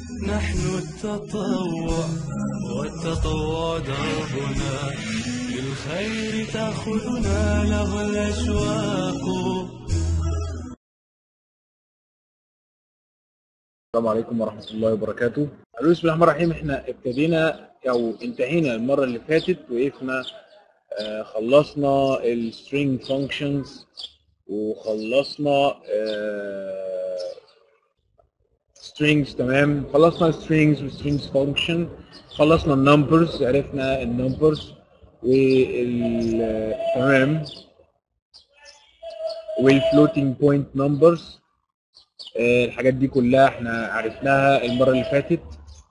نحن التطوع والتطوع دربنا للخير تأخذنا له الأشواق السلام عليكم ورحمة الله وبركاته. بسم الله الرحمن الرحيم احنا ابتدينا او انتهينا المرة اللي فاتت وقفنا آه خلصنا السترينج فانكشنز وخلصنا آه strings تمام خلصنا strings والstrings function خلصنا النمبرز عرفنا النمبرز وال تمام والفلوتنج بوينت نمبرز الحاجات دي كلها احنا عرفناها المره اللي فاتت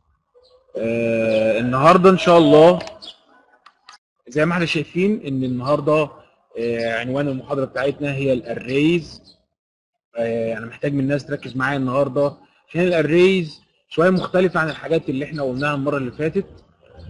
آه النهارده ان شاء الله زي ما احنا شايفين ان النهارده آه عنوان المحاضره بتاعتنا هي الاريز آه انا محتاج من الناس تركز معايا النهارده عشان الاريز شويه مختلفه عن الحاجات اللي احنا قلناها المره اللي فاتت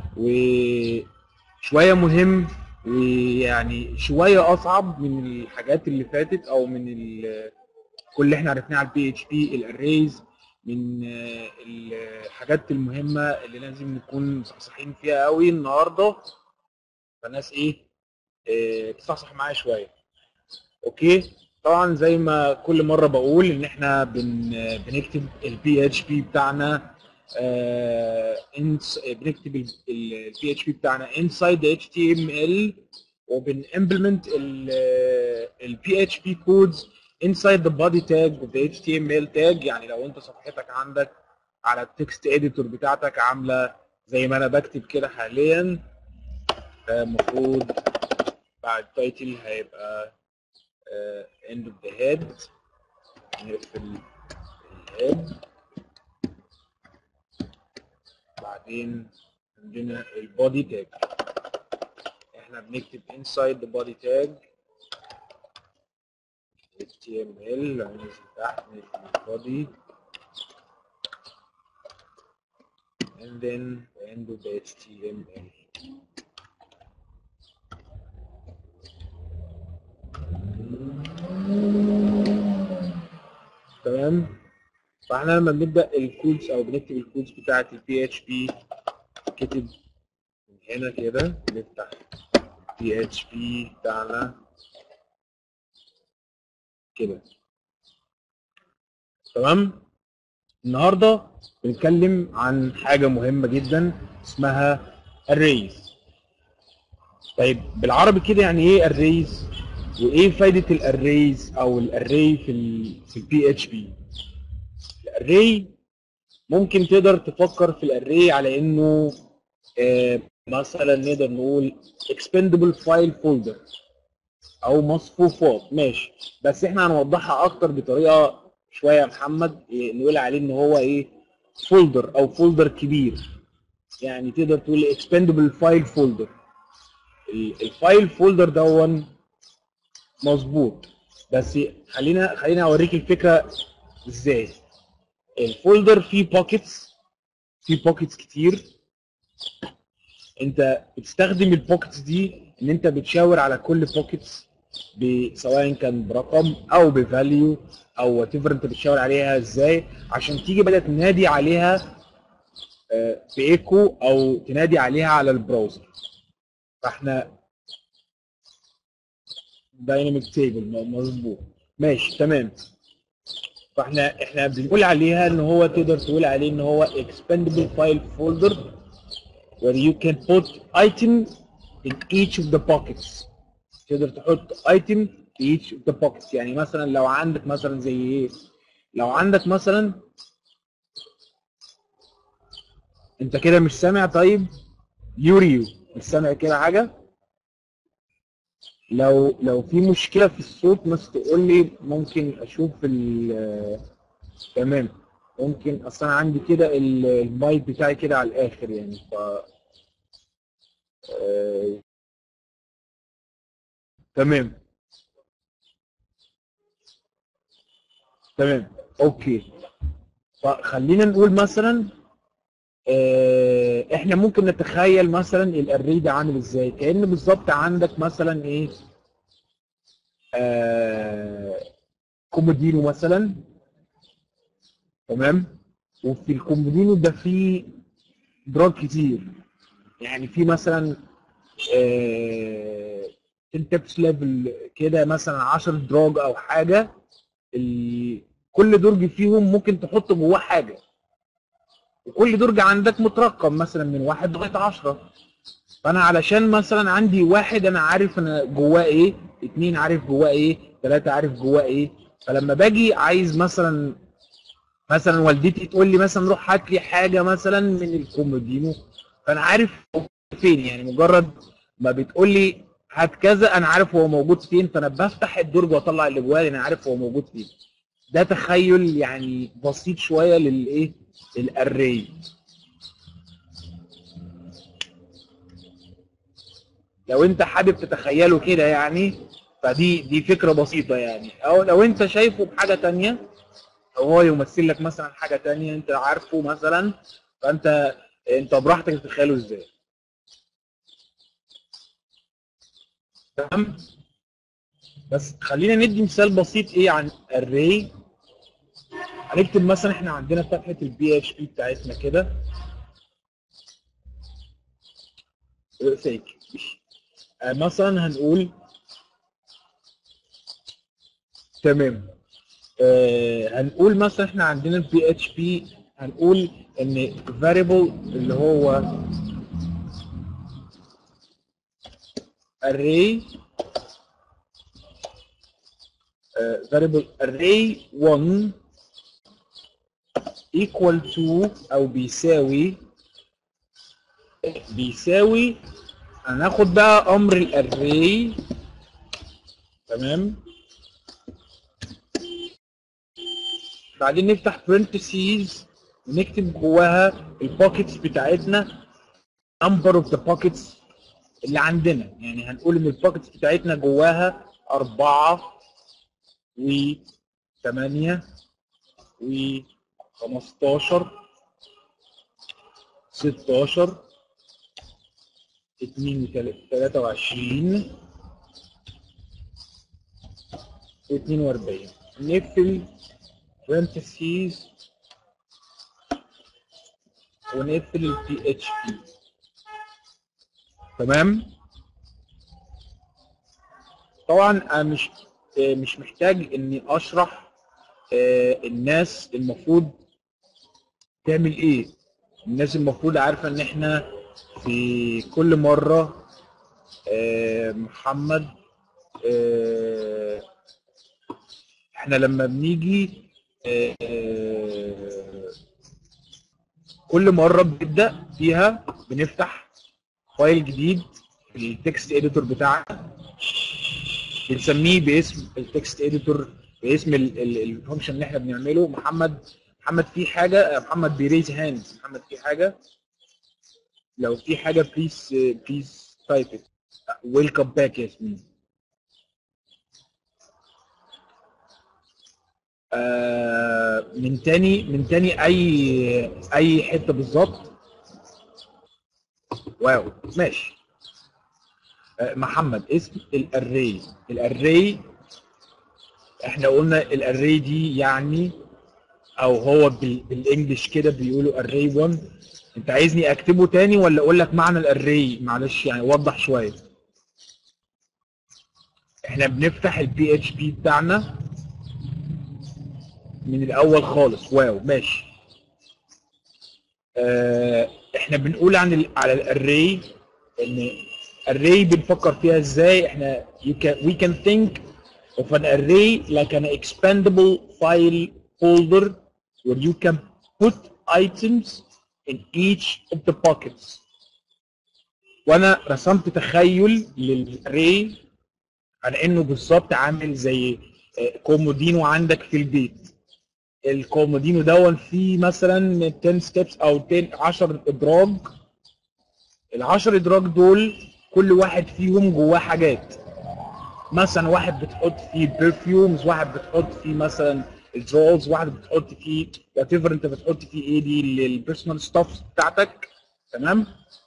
وشويه مهم ويعني شويه اصعب من الحاجات اللي فاتت او من كل اللي احنا عرفناه على البي اتش بي الاريز من الحاجات المهمه اللي لازم نكون مصحصحين فيها قوي النهارده فالناس ايه اه تصحصح معايا شويه اوكي طبعا زي ما كل مره بقول ان احنا بن بنكتب البي اتش بي بتاعنا اه بنكتب البي اتش بي بتاعنا انسايد اتش تي ام ال وبنimplement البي اتش بي كودز inside the body tag of the HTML tag يعني لو انت صفحتك عندك على التكست اديتور بتاعتك عامله زي ما انا بكتب كده حاليا المفروض بعد تايتل هيبقى uh, end of the head نقفل الهيد بعدين عندنا البودي تاج احنا بنكتب inside the body tag HTML هننزل تحت نكتب body and then the end of the HTML تمام فاحنا لما بنبدا الكودز او بنكتب الكودز بتاعه البي اتش بي كتب من هنا كده نفتح بي اتش بي بتاعنا كده تمام النهارده بنتكلم عن حاجه مهمه جدا اسمها arrays طيب بالعربي كده يعني ايه arrays وايه فايده الاريز او الاري في ال في البي اتش بي الاري ممكن تقدر تفكر في الاري على انه آه مثلا نقدر نقول expendable file folder او مصفوفات ماشي بس احنا هنوضحها اكتر بطريقه شويه يا محمد إيه نقول عليه ان هو ايه فولدر او فولدر كبير يعني تقدر تقول expendable file folder الفايل فولدر دون مظبوط بس خلينا خلينا اوريك الفكره ازاي الفولدر فيه بوكيتس فيه بوكيتس كتير انت بتستخدم البوكيتس دي ان انت بتشاور على كل بوكيتس سواء كان برقم او بفاليو او وات انت بتشاور عليها ازاي عشان تيجي بدات تنادي عليها بايكو او تنادي عليها على البراوزر فاحنا دايناميك تيبل مظبوط ماشي تمام فاحنا احنا بنقول عليها ان هو تقدر تقول عليه ان هو expendable file folder where you can put item in each of the pockets تقدر تحط item في each of the pockets يعني مثلا لو عندك مثلا زي ايه لو عندك مثلا انت كده مش سامع طيب يوريو مش سامع كده حاجه لو لو في مشكله في الصوت بس تقول لي ممكن اشوف ال تمام ممكن اصل انا عندي كده المايك بتاعي كده على الاخر يعني ف آه... تمام تمام اوكي فخلينا نقول مثلا آه، احنا ممكن نتخيل مثلا الاري ده عامل ازاي كان بالظبط عندك مثلا ايه آه كومودينو مثلا تمام وفي الكومودينو ده فيه دراج كتير يعني في مثلا آه 10 تيبس ليفل كده مثلا 10 دراج او حاجه ال- كل درج فيهم ممكن تحط جواه حاجه وكل درج عندك مترقم مثلا من واحد لغايه 10 فانا علشان مثلا عندي واحد انا عارف انا جواه ايه اتنين عارف جواه ايه تلاته عارف جواه ايه فلما باجي عايز مثلا مثلا والدتي تقول لي مثلا روح هات لي حاجه مثلا من الكومودينو فانا عارف هو فين يعني مجرد ما بتقول لي هات كذا انا عارف هو موجود فين فانا بفتح الدرج واطلع اللي جواه لان عارف هو موجود فين ده تخيل يعني بسيط شويه للايه الاري لو انت حابب تتخيله كده يعني فدي دي فكره بسيطه يعني او لو انت شايفه بحاجه تانية او هو يمثل لك مثلا حاجه تانية انت عارفه مثلا فانت انت براحتك تتخيله ازاي تمام بس خلينا ندي مثال بسيط ايه عن array هنكتب مثلا احنا عندنا فتحه البي اتش بي بتاعتنا كده فيك آه، مثلا هنقول تمام آه، هنقول مثلا احنا عندنا البي اتش بي هنقول ان variable اللي هو array آه، variable array 1 equal to او بيساوي بيساوي هناخد بقى امر الاري تمام بعدين نفتح parentheses ونكتب جواها البوكيتس بتاعتنا number of the pockets اللي عندنا يعني هنقول ان البوكيتس بتاعتنا جواها أربعة و 8 و 15 16 23 42 نقفل parentheses ونقفل ال PHP تمام طبعا انا مش آه، مش محتاج اني اشرح آه، الناس المفروض تعمل ايه الناس المفروض عارفه ان احنا في كل مره آه، محمد آه، احنا لما بنيجي آه، كل مره بنبدا فيها بنفتح فايل جديد في التكست اديتور بتاعنا بنسميه باسم التكست اديتور باسم الفانكشن اللي احنا بنعمله محمد محمد في حاجه محمد بيريز هاند محمد في حاجه لو في حاجه بليز بليز تايب ات ويلكم باك ياسمين آه من تاني من تاني اي اي حته بالظبط واو ماشي آه محمد اسم الاري الاري احنا قلنا الاري دي يعني او هو بال- بالانجلش كده بيقولوا array 1 انت عايزني اكتبه تاني ولا اقول لك معنى الاري معلش يعني وضح شويه احنا بنفتح البي اتش بي بتاعنا من الاول خالص واو ماشي اه احنا بنقول عن ال على الاري ان array بنفكر فيها ازاي احنا you can we can think of an array like an expandable file folder where you can put items in each of the pockets وانا رسمت تخيل للاري على انه بالظبط عامل زي آه، كومودينو عندك في البيت الكومودينو دون فيه مثلا 10 ستيبس او 10 10 ادراج ال 10 ادراج دول كل واحد فيهم جواه حاجات مثلا واحد بتحط فيه برفيومز واحد بتحط فيه مثلا الجولز واحد بتحط فيه وات ايفر انت بتحط فيه ايه دي البيرسونال ستافز بتاعتك تمام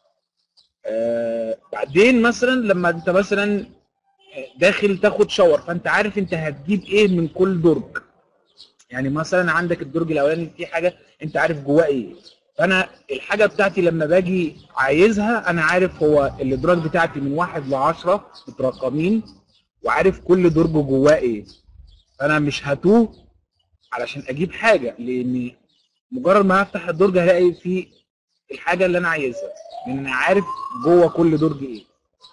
آه بعدين مثلا لما انت مثلا داخل تاخد شاور فانت عارف انت هتجيب ايه من كل درج يعني مثلا عندك الدرج الاولاني في حاجه انت عارف جواه ايه فانا الحاجه بتاعتي لما باجي عايزها انا عارف هو الادراج بتاعتي من واحد ل 10 مترقمين وعارف كل درج جواه ايه فانا مش هتوه علشان اجيب حاجه لان مجرد ما هفتح الدرج هلاقي فيه الحاجه اللي انا عايزها لان انا عارف جوه كل درج ايه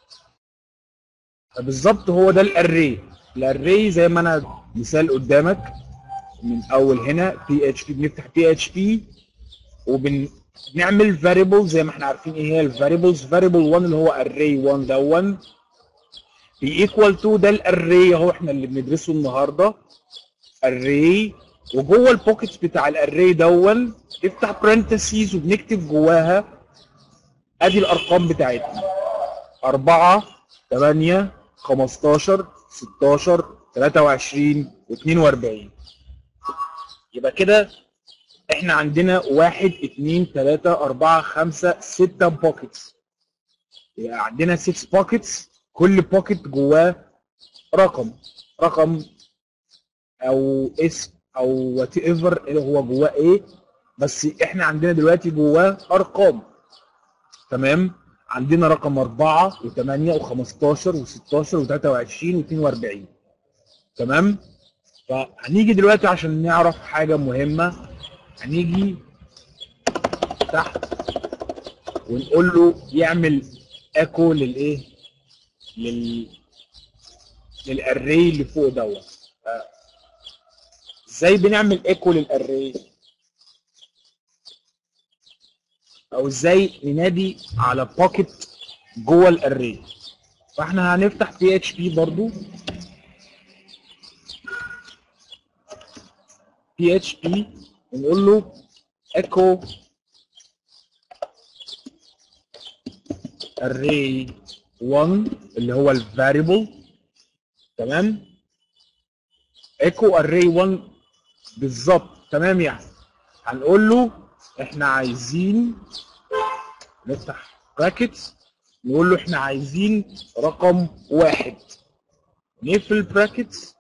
فبالظبط هو ده الاري الاري زي ما انا مثال قدامك من اول هنا بي اتش بي بنفتح بي اتش بي وبنعمل فاريبل زي ما احنا عارفين ايه هي الفاريبلز فاريبل 1 اللي هو array 1 ده 1 بيكوال تو ده الاري اهو احنا اللي بندرسه النهارده array وجوه البوكيتس بتاع الاري دون نفتح برنتسيز وبنكتب جواها ادي الارقام بتاعتنا 4 8 15 16 23 و42 يبقى كده احنا عندنا 1 2 3 4 5 6 بوكيتس يبقى عندنا 6 بوكيتس كل بوكيت جواه رقم رقم او اسم او وات ايفر هو جواه ايه بس احنا عندنا دلوقتي جواه ارقام تمام عندنا رقم 4 و8 و15 و16 و23 و42 تمام فهنيجي دلوقتي عشان نعرف حاجه مهمه هنيجي تحت ونقول له يعمل ايكو للايه لل للاري اللي فوق دوت ازاي بنعمل ايكو للاري او ازاي ننادي على بوكيت جوه الاري فاحنا هنفتح بي اتش بي برضو بي اتش بي ونقول له echo array 1 اللي هو الفاريبل تمام echo array 1 بالظبط تمام يعني هنقول له احنا عايزين نفتح براكتس نقول له احنا عايزين رقم واحد نقفل براكتس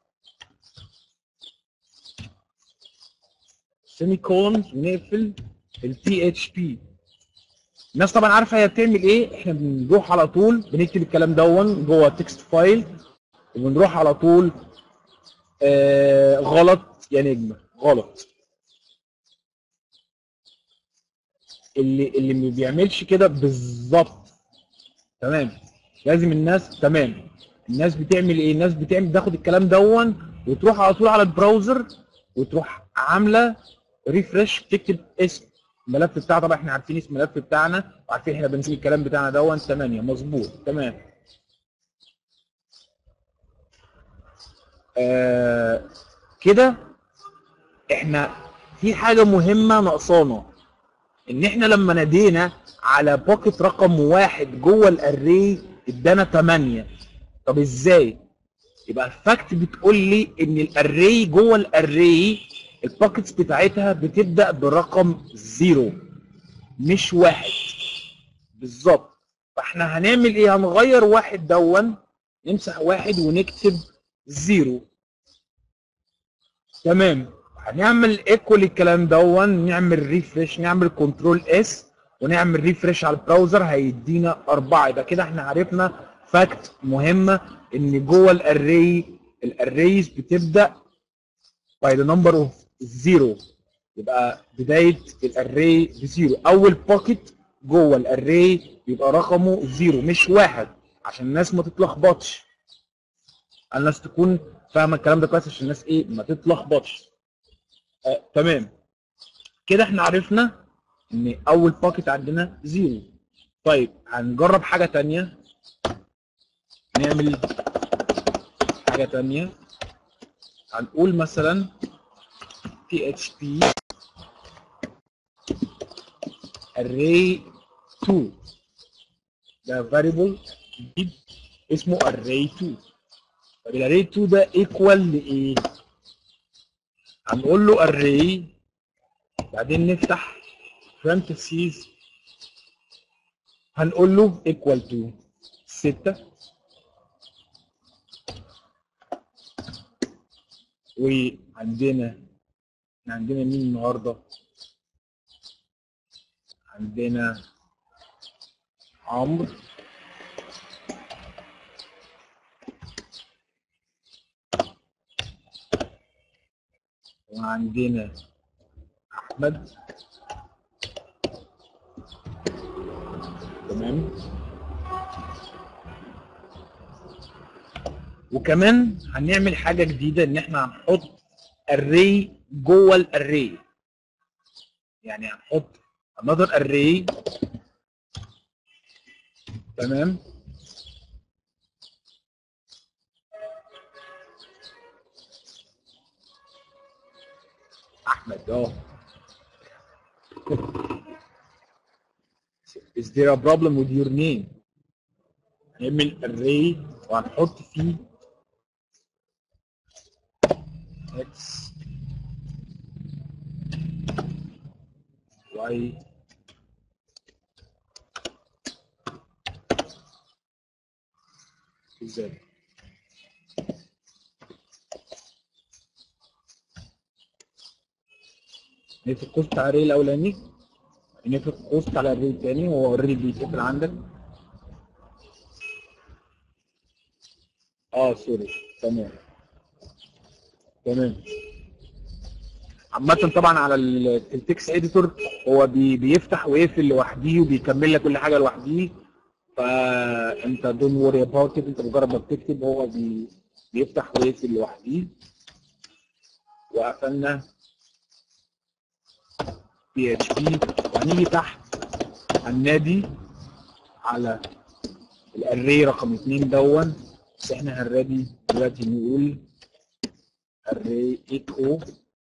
سيمي كولون ونقفل البي اتش بي الناس طبعا عارفه هي بتعمل ايه احنا بنروح على طول بنكتب الكلام دون جوه تكست فايل وبنروح على طول آه غلط يا نجمه غلط اللي اللي ما بيعملش كده بالظبط تمام لازم الناس تمام الناس بتعمل ايه الناس بتعمل بتاخد الكلام دون وتروح على طول على البراوزر وتروح عامله ريفرش تكتب اسم الملف بتاعها طبعا احنا عارفين اسم الملف بتاعنا وعارفين احنا بنسيب الكلام بتاعنا دون 8 مظبوط تمام آه كده احنا في حاجه مهمه ناقصانا ان احنا لما نادينا على بوكيت رقم واحد جوه الاري ادانا 8 طب ازاي؟ يبقى الفاكت بتقول لي ان الاري جوه الاري البوكيتس بتاعتها بتبدا برقم زيرو مش واحد بالظبط فاحنا هنعمل ايه؟ هنغير واحد دون نمسح واحد ونكتب زيرو تمام هنعمل ايكو للكلام دون نعمل ريفرش نعمل كنترول اس ونعمل ريفرش على البراوزر هيدينا أربعة يبقى كده احنا عرفنا فاكت مهمة ان جوه الاري الاريز بتبدأ by the number of zero يبقى بداية الاري بزيرو أول بوكيت جوه الاري بيبقى رقمه زيرو مش واحد عشان الناس ما تتلخبطش الناس تكون فاهمة الكلام ده كويس عشان الناس ايه ما تتلخبطش آه، تمام كده احنا عرفنا ان اول باكت عندنا زيرو طيب هنجرب حاجه تانية نعمل حاجه تانية هنقول مثلا php array 2 ده variable جديد اسمه array 2 طب الاري 2 ده ايكوال لايه؟ هنقول له array بعدين نفتح parentheses هنقول له equal to 6 وعندنا احنا عندنا مين النهارده عندنا عمرو وعندنا احمد تمام وكمان هنعمل حاجه جديده ان احنا هنحط array جوه الاري يعني هنحط another array تمام احمد اه Is there a problem with your name? هنعمل array وهنحط فيه x y z نقفل القوس بتاع الري الاولاني نقفل القوس بتاع الري الثاني هو اوريدي بيتقفل عندك اه سوري تمام تمام عامة طبعا على ال- التكست اديتور هو بي بيفتح ويقفل لوحديه وبيكمل لك كل حاجه لوحديه فانت دون وري اباوت انت مجرد ما بتكتب هو بي بيفتح ويقفل لوحديه وقفلنا بي اتش بي وهنيجي تحت هننادي على الاري رقم 2 دون بس احنا هنرادي دلوقتي نقول array echo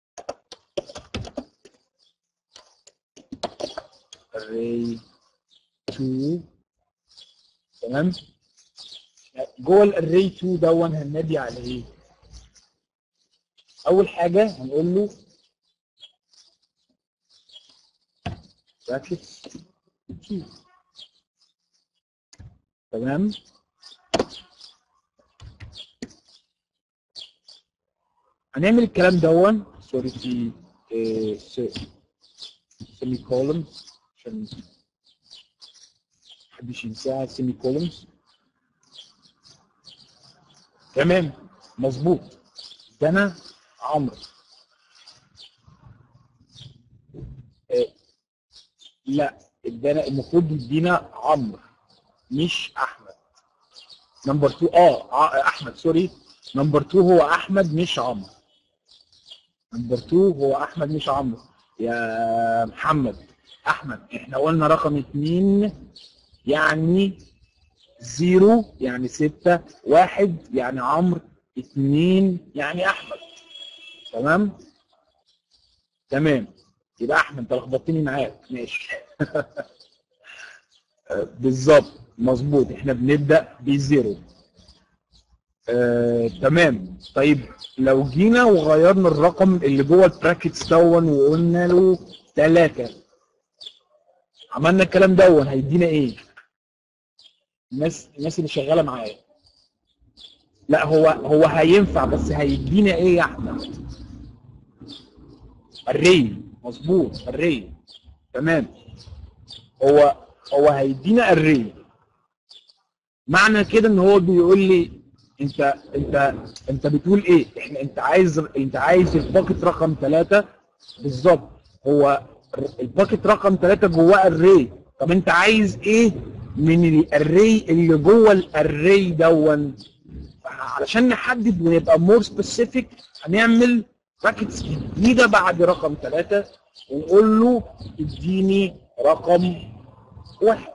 array 2 تمام جوه الاري 2 دون هننادي على ايه اول حاجه هنقول له brackets 2 تمام هنعمل الكلام دون سوري في سيمي كولم عشان محدش ينساها سيمي كولمز تمام مظبوط ده انا عمرو آه، لا ادانا المفروض يدينا عمرو مش احمد نمبر 2 اه ع- احمد سوري نمبر 2 هو احمد مش عمرو نمبر 2 هو احمد مش عمرو يا محمد احمد احنا قلنا رقم 2 يعني زيرو يعني ستة واحد يعني عمرو اتنين يعني احمد تمام تمام يبقى احمد انت لخبطتني معاك ماشي بالظبط مظبوط احنا بنبدا بزيرو آه، تمام طيب لو جينا وغيرنا الرقم اللي جوه البراكتس دون وقلنا له ثلاثة عملنا الكلام دون هيدينا ايه؟ الناس الناس اللي شغاله معايا لا هو هو هينفع بس هيدينا ايه يا احمد؟ الري مظبوط الري تمام هو هو هيدينا الري معنى كده ان هو بيقول لي انت انت انت بتقول ايه احنا انت عايز انت عايز الباكت رقم ثلاثة بالظبط هو الباكت رقم ثلاثة جواه الري طب انت عايز ايه من الاري اللي جوه الاري دون علشان نحدد ونبقى مور سبيسيفيك هنعمل باكتس جديده بعد رقم ثلاثة ونقول له اديني رقم واحد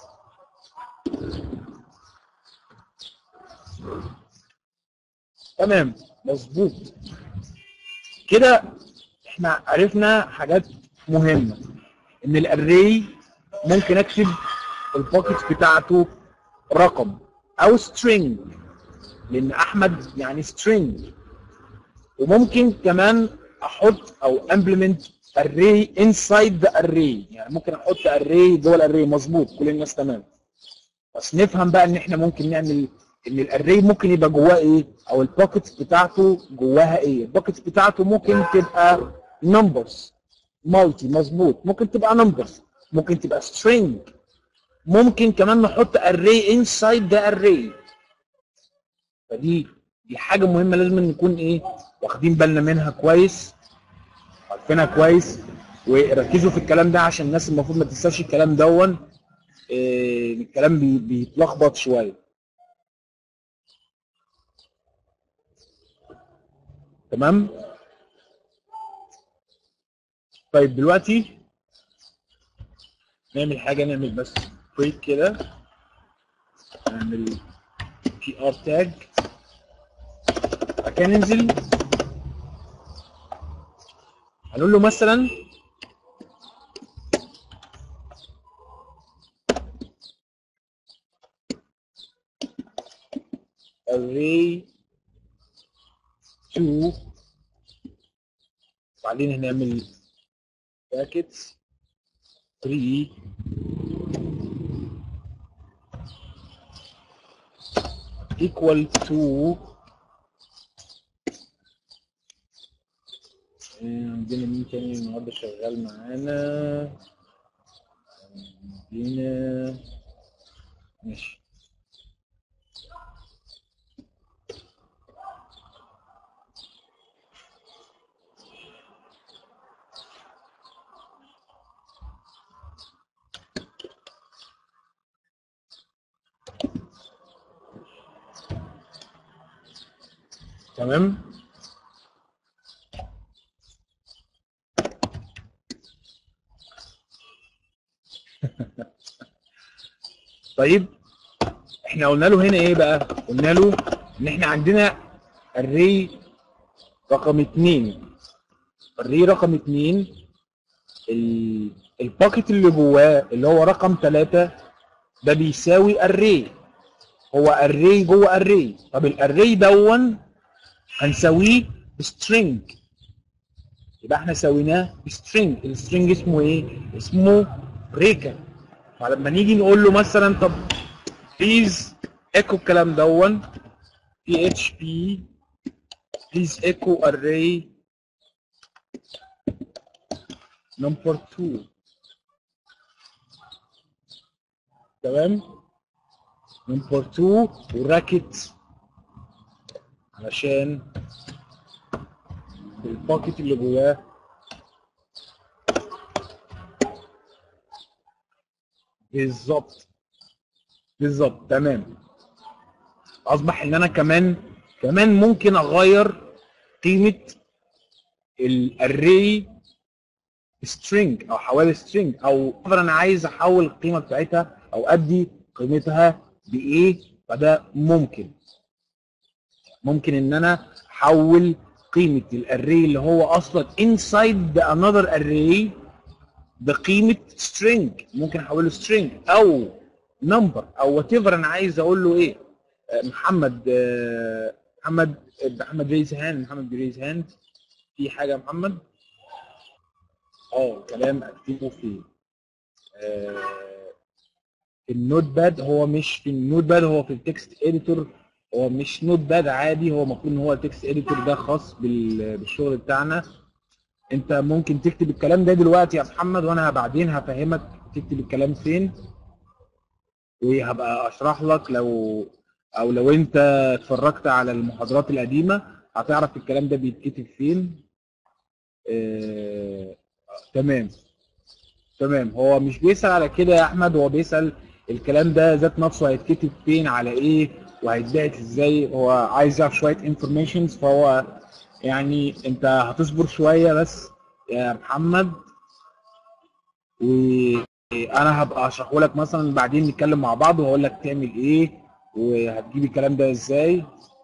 تمام مظبوط كده احنا عرفنا حاجات مهمه ان الاري ممكن اكتب الباكيت بتاعته رقم او string لان احمد يعني string وممكن كمان احط او implement array inside the array يعني ممكن احط array جوه الاري مظبوط كل الناس تمام بس نفهم بقى ان احنا ممكن نعمل ان الاري ممكن يبقى جواه ايه او الباكيت بتاعته جواها ايه الباكيت بتاعته ممكن تبقى numbers مالتي مظبوط ممكن تبقى numbers ممكن تبقى string ممكن كمان نحط array inside the array فدي دي حاجه مهمه لازم نكون ايه واخدين بالنا منها كويس عارفينها كويس وركزوا في الكلام ده عشان الناس المفروض ما تنساش الكلام دون إيه الكلام بي- بيتلخبط شويه تمام طيب دلوقتي نعمل حاجه نعمل بس بريك كده نعمل بي ار تاج كان ننزل هنقول له مثلا array 2 بعدين هنعمل brackets 3 equal to آه، عندنا مين تاني النهارده شغال معانا عندنا ماشي تمام طيب احنا قلنا له هنا ايه بقى قلنا له ان احنا عندنا الري رقم اتنين الري رقم اتنين ال- الباكت اللي جواه اللي هو رقم ثلاثة ده بيساوي الري هو الري جوه الري طب الاري دون هنساويه بسترينج يبقى احنا سويناه بسترينج السترينج اسمه ايه اسمه بريكر فلما نيجي نقول له مثلا طب بليز ايكو الكلام دون بي اتش بي بليز ايكو اري نمبر 2 تمام نمبر 2 وراكت علشان الباكت اللي جواه بالظبط بالظبط تمام اصبح ان انا كمان كمان ممكن اغير قيمه الاري string او حوالي string او مثلا انا عايز احول القيمه بتاعتها او ادي قيمتها بايه فده ممكن ممكن ان انا احول قيمه الاري اللي هو اصلا inside the another array بقيمه string ممكن احوله string او number او whatever انا عايز اقول له ايه آه، محمد آه، محمد محمد ريز هاند محمد ريز هاند في حاجه يا محمد اه كلام اكتبه في آه، في النوت باد هو مش في النوت باد هو في التكست اديتور هو مش نوت باد عادي هو المفروض ان هو التكست اديتور ده خاص بال- بالشغل بتاعنا انت ممكن تكتب الكلام ده دلوقتي يا محمد وانا بعدين هفهمك تكتب الكلام فين وهبقى اشرح لك لو او لو انت اتفرجت على المحاضرات القديمه هتعرف الكلام ده بيتكتب فين آه، تمام تمام هو مش بيسأل على كده يا احمد هو بيسأل الكلام ده ذات نفسه هيتكتب فين على ايه وهيتبعت ازاي هو عايز يعرف شويه انفورميشنز فهو يعني انت هتصبر شويه بس يا محمد وانا هبقى اشرحه لك مثلا بعدين نتكلم مع بعض وهقول لك تعمل ايه وهتجيب الكلام ده ازاي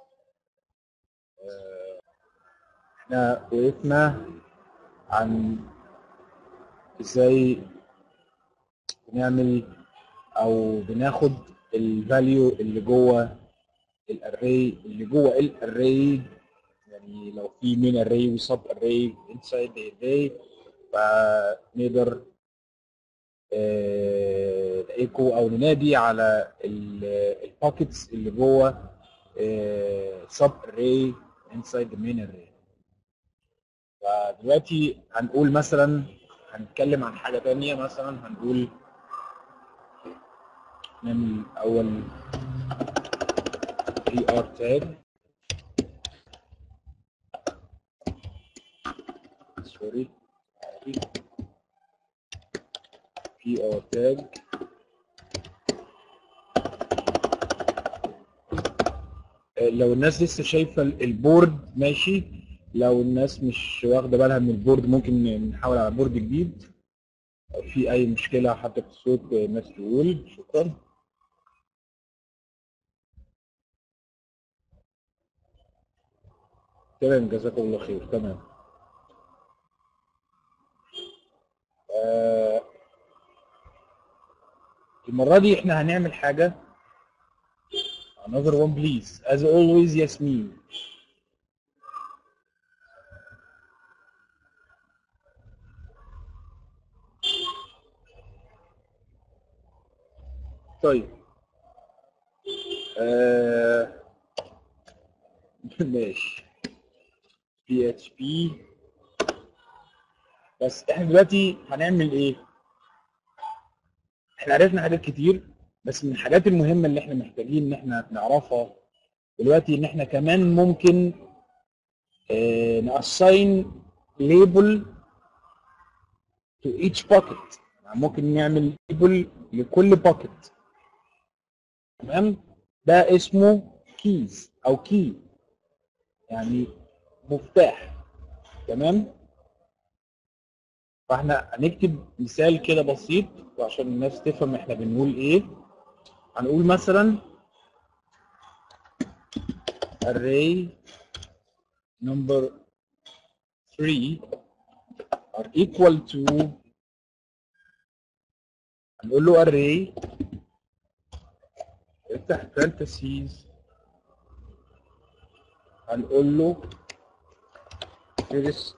آه، احنا وقفنا عن ازاي بنعمل او بناخد الفاليو اللي جوه الاري اللي جوه الاري يعني لو في مين اري وسب اري انسايد اري فنقدر ايكو او ننادي على الباكيتس اللي جوه سب اري انسايد ذا مين اري فدلوقتي هنقول مثلا هنتكلم عن حاجه تانية مثلا هنقول نعمل اول بي ار تاج سوري بي ار تاج لو الناس لسه شايفه البورد ماشي لو الناس مش واخده بالها من البورد ممكن نحاول على بورد جديد في اي مشكله حتى في الصوت الناس تقول شكرا تمام جزاكم الله خير تمام آه المره دي احنا هنعمل حاجه another one please as always ياسمين طيب آه... ماشي بي اتش بي بس احنا دلوقتي هنعمل ايه؟ احنا عرفنا حاجات كتير بس من الحاجات المهمة اللي احنا محتاجين ان احنا نعرفها دلوقتي ان احنا كمان ممكن اه نأساين ليبل to each bucket يعني ممكن نعمل ليبل لكل bucket تمام ده اسمه keys او key يعني مفتاح تمام فاحنا هنكتب مثال كده بسيط عشان الناس تفهم احنا بنقول ايه هنقول مثلا array number 3 are equal to هنقول له array افتح parentheses هنقول له first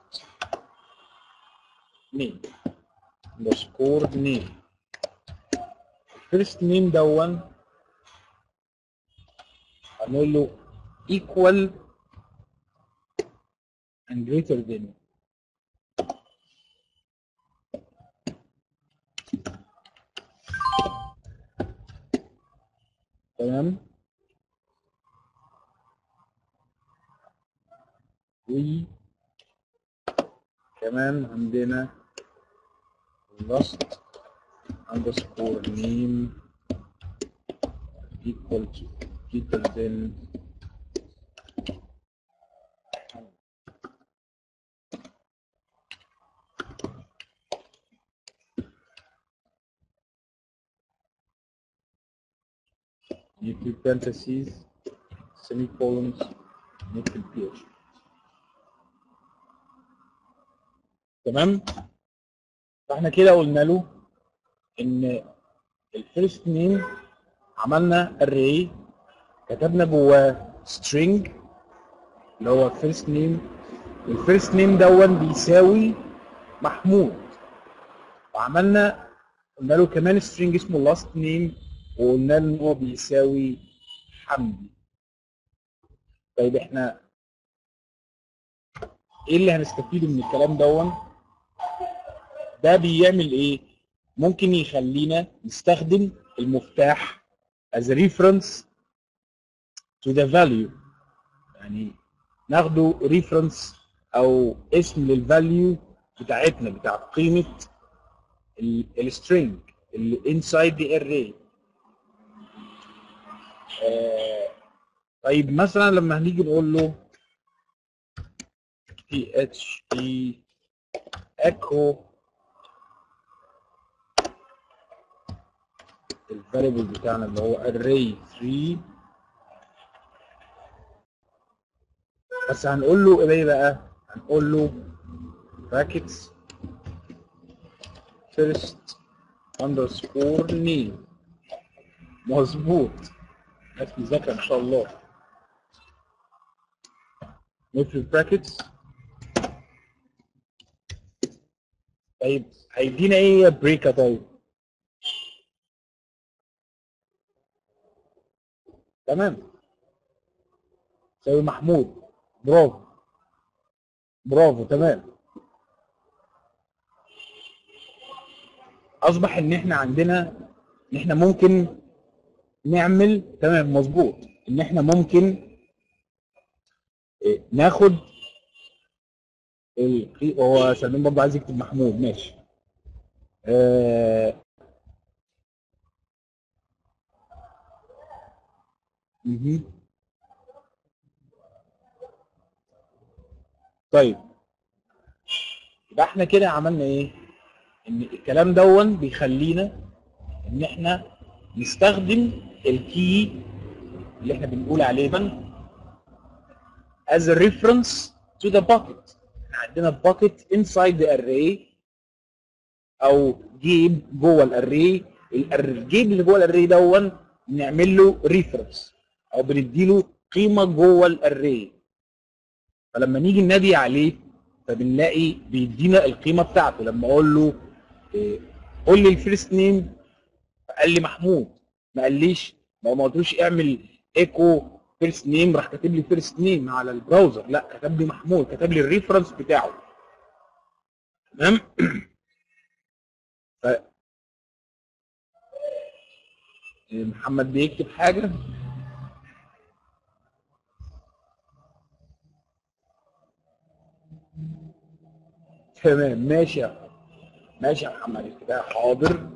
name underscore name first name دون هنقول له equal and greater than تمام و كمان عندنا last underscore name equal to greater than نكتب parentheses semicolons نكتب PH تمام فاحنا كده قلنا له ان الفيرست نيم عملنا array كتبنا جواه string اللي هو first name والفيرست نيم دون بيساوي محمود وعملنا قلنا له كمان string اسمه last name وقلنا له ان هو بيساوي حمدي طيب احنا ايه اللي هنستفيده من الكلام دون ده بيعمل ايه ممكن يخلينا نستخدم المفتاح as a reference to the value يعني ناخده reference او اسم للفاليو بتاعتنا بتاع قيمة السترينج اللي inside the array آه طيب مثلا لما هنيجي نقول له php echo الفاريبل بتاعنا اللي هو array 3 بس هنقول له ايه بقى هنقول له brackets first underscore name مظبوط ناس مذاكره ان شاء الله نقفل brackets طيب هيدينا ايه بريكا طيب تمام سوي محمود برافو برافو تمام اصبح ان احنا عندنا ان احنا ممكن نعمل تمام مظبوط ان احنا ممكن إيه، ناخد القي- هو سلمان برضه عايز يكتب محمود ماشي آه، مهم. طيب يبقى احنا كده عملنا ايه؟ ان الكلام دون بيخلينا ان احنا نستخدم الكي اللي احنا بنقول عليه ده as a reference to the bucket احنا عندنا bucket inside the array او جيب جوه الاري الجيب اللي جوه الاري دون بنعمل له ريفرنس او بنديله قيمه جوه الاري فلما نيجي ننادي عليه فبنلاقي بيدينا القيمه بتاعته لما اقول له إيه، قول لي الفيرست نيم قال لي محمود ما قاليش ما ما قلتلوش اعمل ايكو فيرست نيم راح كاتب لي فيرست نيم على البراوزر لا كتب لي محمود كتب لي الريفرنس بتاعه تمام ف... إيه، محمد بيكتب حاجه تمام ماشي يا ماشي يا محمد كده حاضر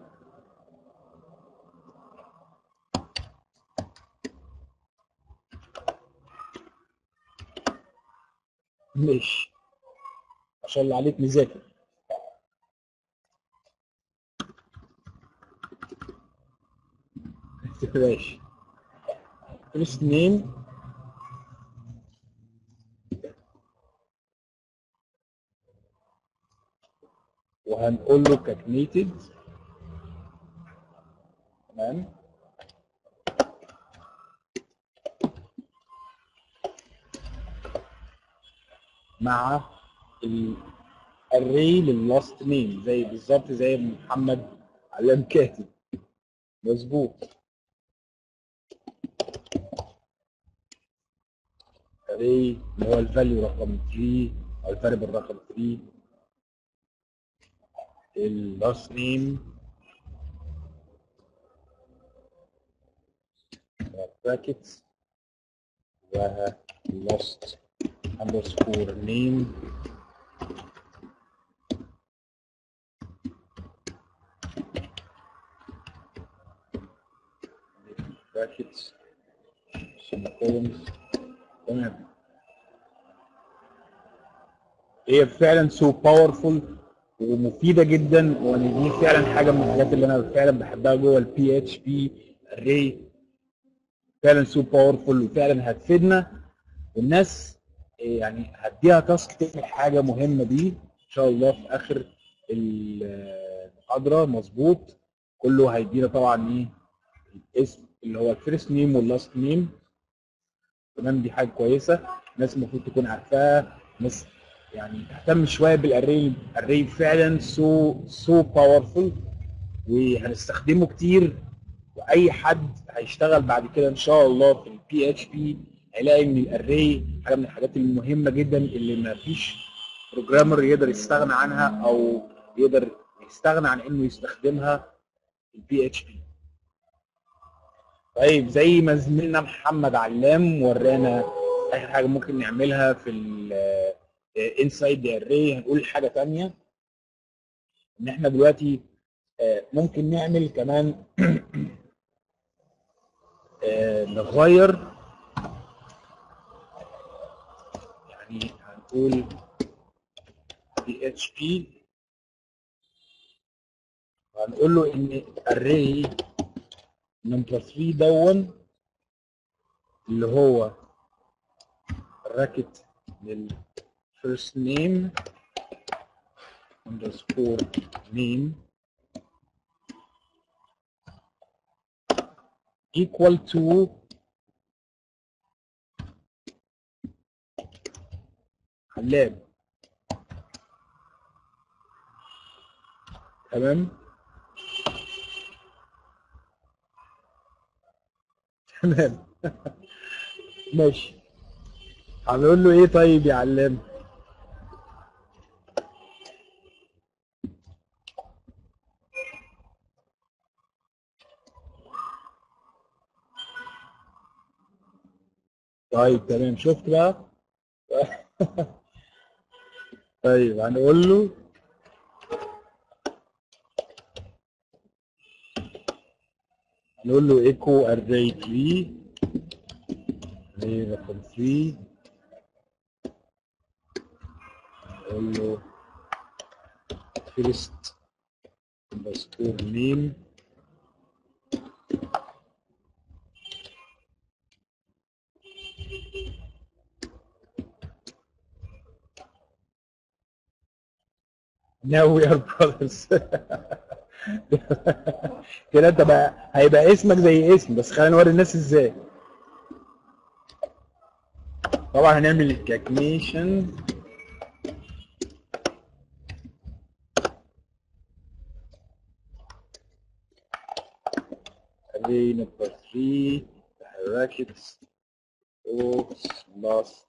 ماشي ما شاء الله عليك مذاكر ماشي فيرست نيم وهنقول له كاكنيتد تمام مع الاري لللاست نيم زي بالظبط زي ما محمد علام كاتب مظبوط array اللي هو الفاليو رقم 3 او الفاريبل رقم 3 اللاست نيم brackets و lost underscore name brackets semicolons تمام هي فعلا سو باورفول ومفيده جدا وان دي فعلا حاجه من الحاجات اللي انا فعلا بحبها جوه البي اتش بي اري فعلا سو باورفول وفعلا هتفيدنا والناس يعني هديها تاسك تعمل حاجه مهمه دي ان شاء الله في اخر المحاضره مظبوط كله هيدينا طبعا ايه الاسم اللي هو الفيرست نيم واللاست نيم تمام دي حاجه كويسه الناس المفروض تكون عارفاها ناس يعني تهتم شويه بالاري الاري فعلا سو سو باورفول وهنستخدمه كتير واي حد هيشتغل بعد كده ان شاء الله في البي اتش بي هيلاقي ان الاري حاجه من الحاجات المهمه جدا اللي ما فيش بروجرامر يقدر يستغنى عنها او يقدر يستغنى عن انه يستخدمها في البي اتش بي طيب زي ما زميلنا محمد علام ورانا اخر حاجه ممكن نعملها في انسايد اري هنقول حاجه ثانيه ان احنا دلوقتي آه، ممكن نعمل كمان آه، نغير يعني هنقول دي اتش بي هنقول له ان array نمبر 3 دون اللي هو راكت للفيرست نيم underscore name equal to علام تمام تمام ماشي هنقول له ايه طيب يا علام طيب تمام شفت بقى طيب هنقول له هنقول له ايكو array 3 array رقم 3 نقول له first underscore name Now we are brothers. كده انت بقى هيبقى اسمك زي اسم بس خلينا نوري الناس ازاي. طبعا هنعمل الكالكوليشن array number 3 brackets oops lost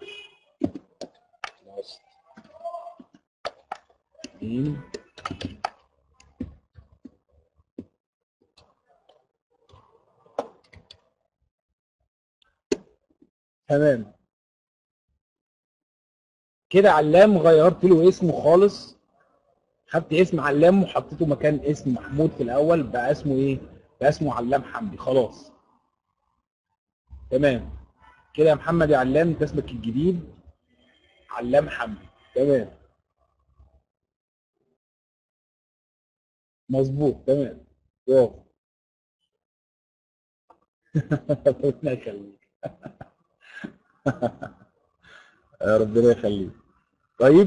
lost name تمام كده علام غيرت له اسمه خالص خدت اسم علام وحطيته مكان اسم محمود في الاول بقى اسمه ايه بقى اسمه علام حمدي خلاص تمام كده يا محمد يا علام انت اسمك الجديد علام حمدي تمام مظبوط تمام برافو ربنا يخليك يا ربنا يخليك طيب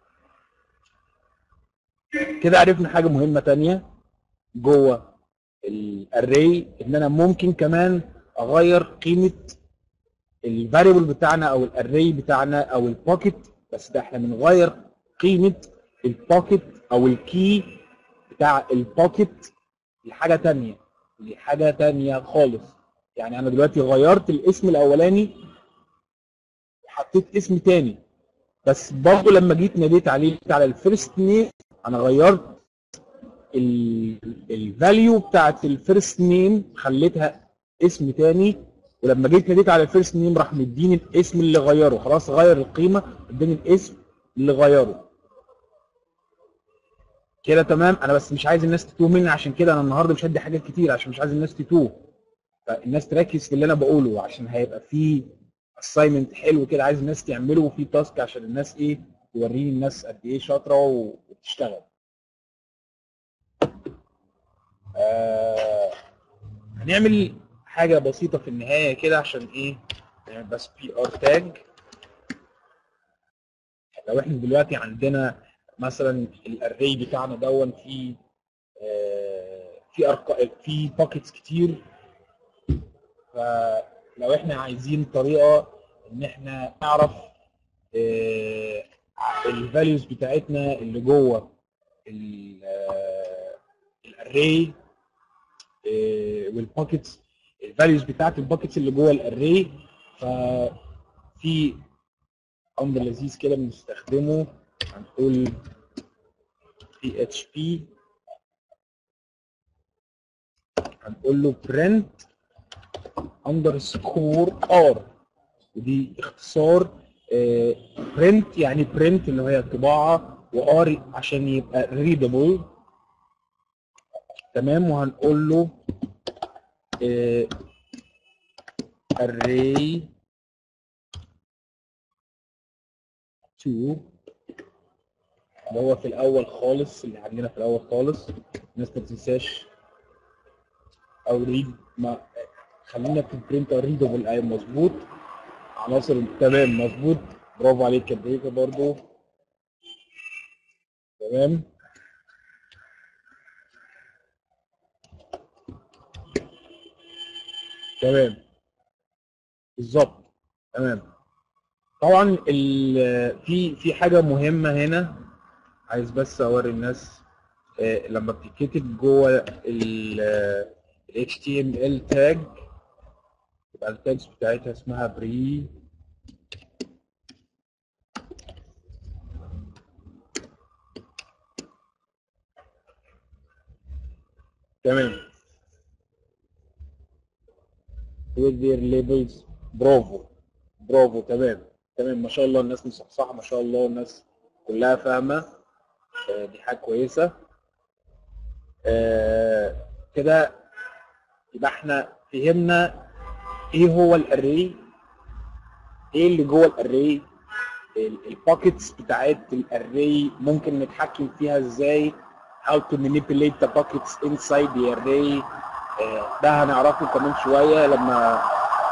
كده عرفنا حاجه مهمه تانية جوه الاري ان انا ممكن كمان اغير قيمه الفاريبل بتاعنا او الاري بتاعنا او البوكيت بس ده احنا بنغير قيمه البوكيت او الكي بتاع البوكيت لحاجه تانية لحاجه تانية خالص يعني انا دلوقتي غيرت الاسم الاولاني وحطيت اسم تاني بس برضه لما جيت ناديت عليه على الفيرست نيم انا غيرت الفاليو بتاعت الفيرست نيم خليتها اسم تاني ولما جيت ناديت على الفيرست نيم راح مديني الاسم اللي غيره خلاص غير القيمه اداني الاسم اللي غيره كده تمام انا بس مش عايز الناس تتوه مني عشان كده انا النهارده مش هدي حاجات كتير عشان مش عايز الناس تتوه فالناس تركز في اللي انا بقوله عشان هيبقى في اساينمنت حلو كده عايز الناس تعمله وفي تاسك عشان الناس ايه توريني الناس قد ايه شاطره وبتشتغل آه هنعمل حاجه بسيطه في النهايه كده عشان ايه نعمل بس بي ار تاج لو احنا دلوقتي عندنا مثلا الاري بتاعنا دون فيه آه في ارقام في باكيتس كتير فلو احنا عايزين طريقه ان احنا نعرف آه الفاليوز بتاعتنا اللي جوه الاري والباكيتس الفاليوز بتاعت الباكيتس اللي جوه الاري ففي امر لذيذ كده بنستخدمه هنقول بي اتش بي هنقول له print underscore r ودي اختصار print يعني print اللي هي الطباعه وار عشان يبقى readable تمام وهنقول له آه array 2 اللي هو في الاول خالص اللي عندنا في الاول خالص الناس ما تنساش او ريد ما خلينا في البرنت ريدبل ايوه مظبوط عناصر تمام مظبوط برافو عليك يا بريكا برضو تمام تمام بالظبط تمام طبعا في في حاجه مهمه هنا عايز بس اوري الناس آه لما بتتكتب جوه ال HTML تاج يبقى التاجز بتاعتها اسمها بري تمام with their labels برافو برافو تمام تمام ما شاء الله الناس مصحصحه ما شاء الله الناس كلها فاهمه آه، دي حاجه كويسه آه، كده يبقى احنا فهمنا ايه هو الاري ايه اللي جوه الاري الباكيتس بتاعت الاري ممكن نتحكم فيها ازاي how to manipulate the buckets inside the array آه، ده هنعرفه كمان شويه لما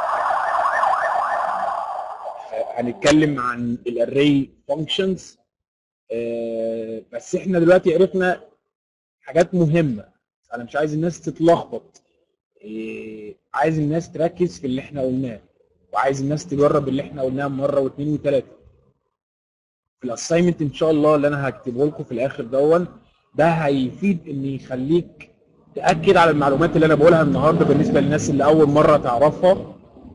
هنتكلم عن الاري فانكشنز بس احنا دلوقتي عرفنا حاجات مهمه انا مش عايز الناس تتلخبط إيه، عايز الناس تركز في اللي احنا قلناه وعايز الناس تجرب اللي احنا قلناه مره واثنين وثلاثه في الاساينمنت ان شاء الله اللي انا هكتبه لكم في الاخر دون ده هيفيد ان يخليك تاكد على المعلومات اللي انا بقولها النهارده بالنسبه للناس اللي اول مره تعرفها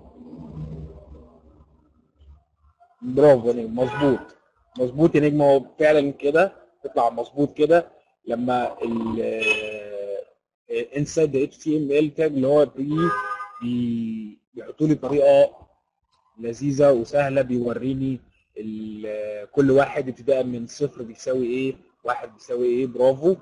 برافو يا نجم مظبوط مظبوط يا نجم هو فعلا كده تطلع مظبوط كده لما ال انسايد اتش تي ام ال تاج اللي هو بي بي- بيحطوا لي طريقه لذيذه وسهله بيوريني ال- كل واحد ابتداء من صفر بيساوي ايه واحد بيساوي ايه برافو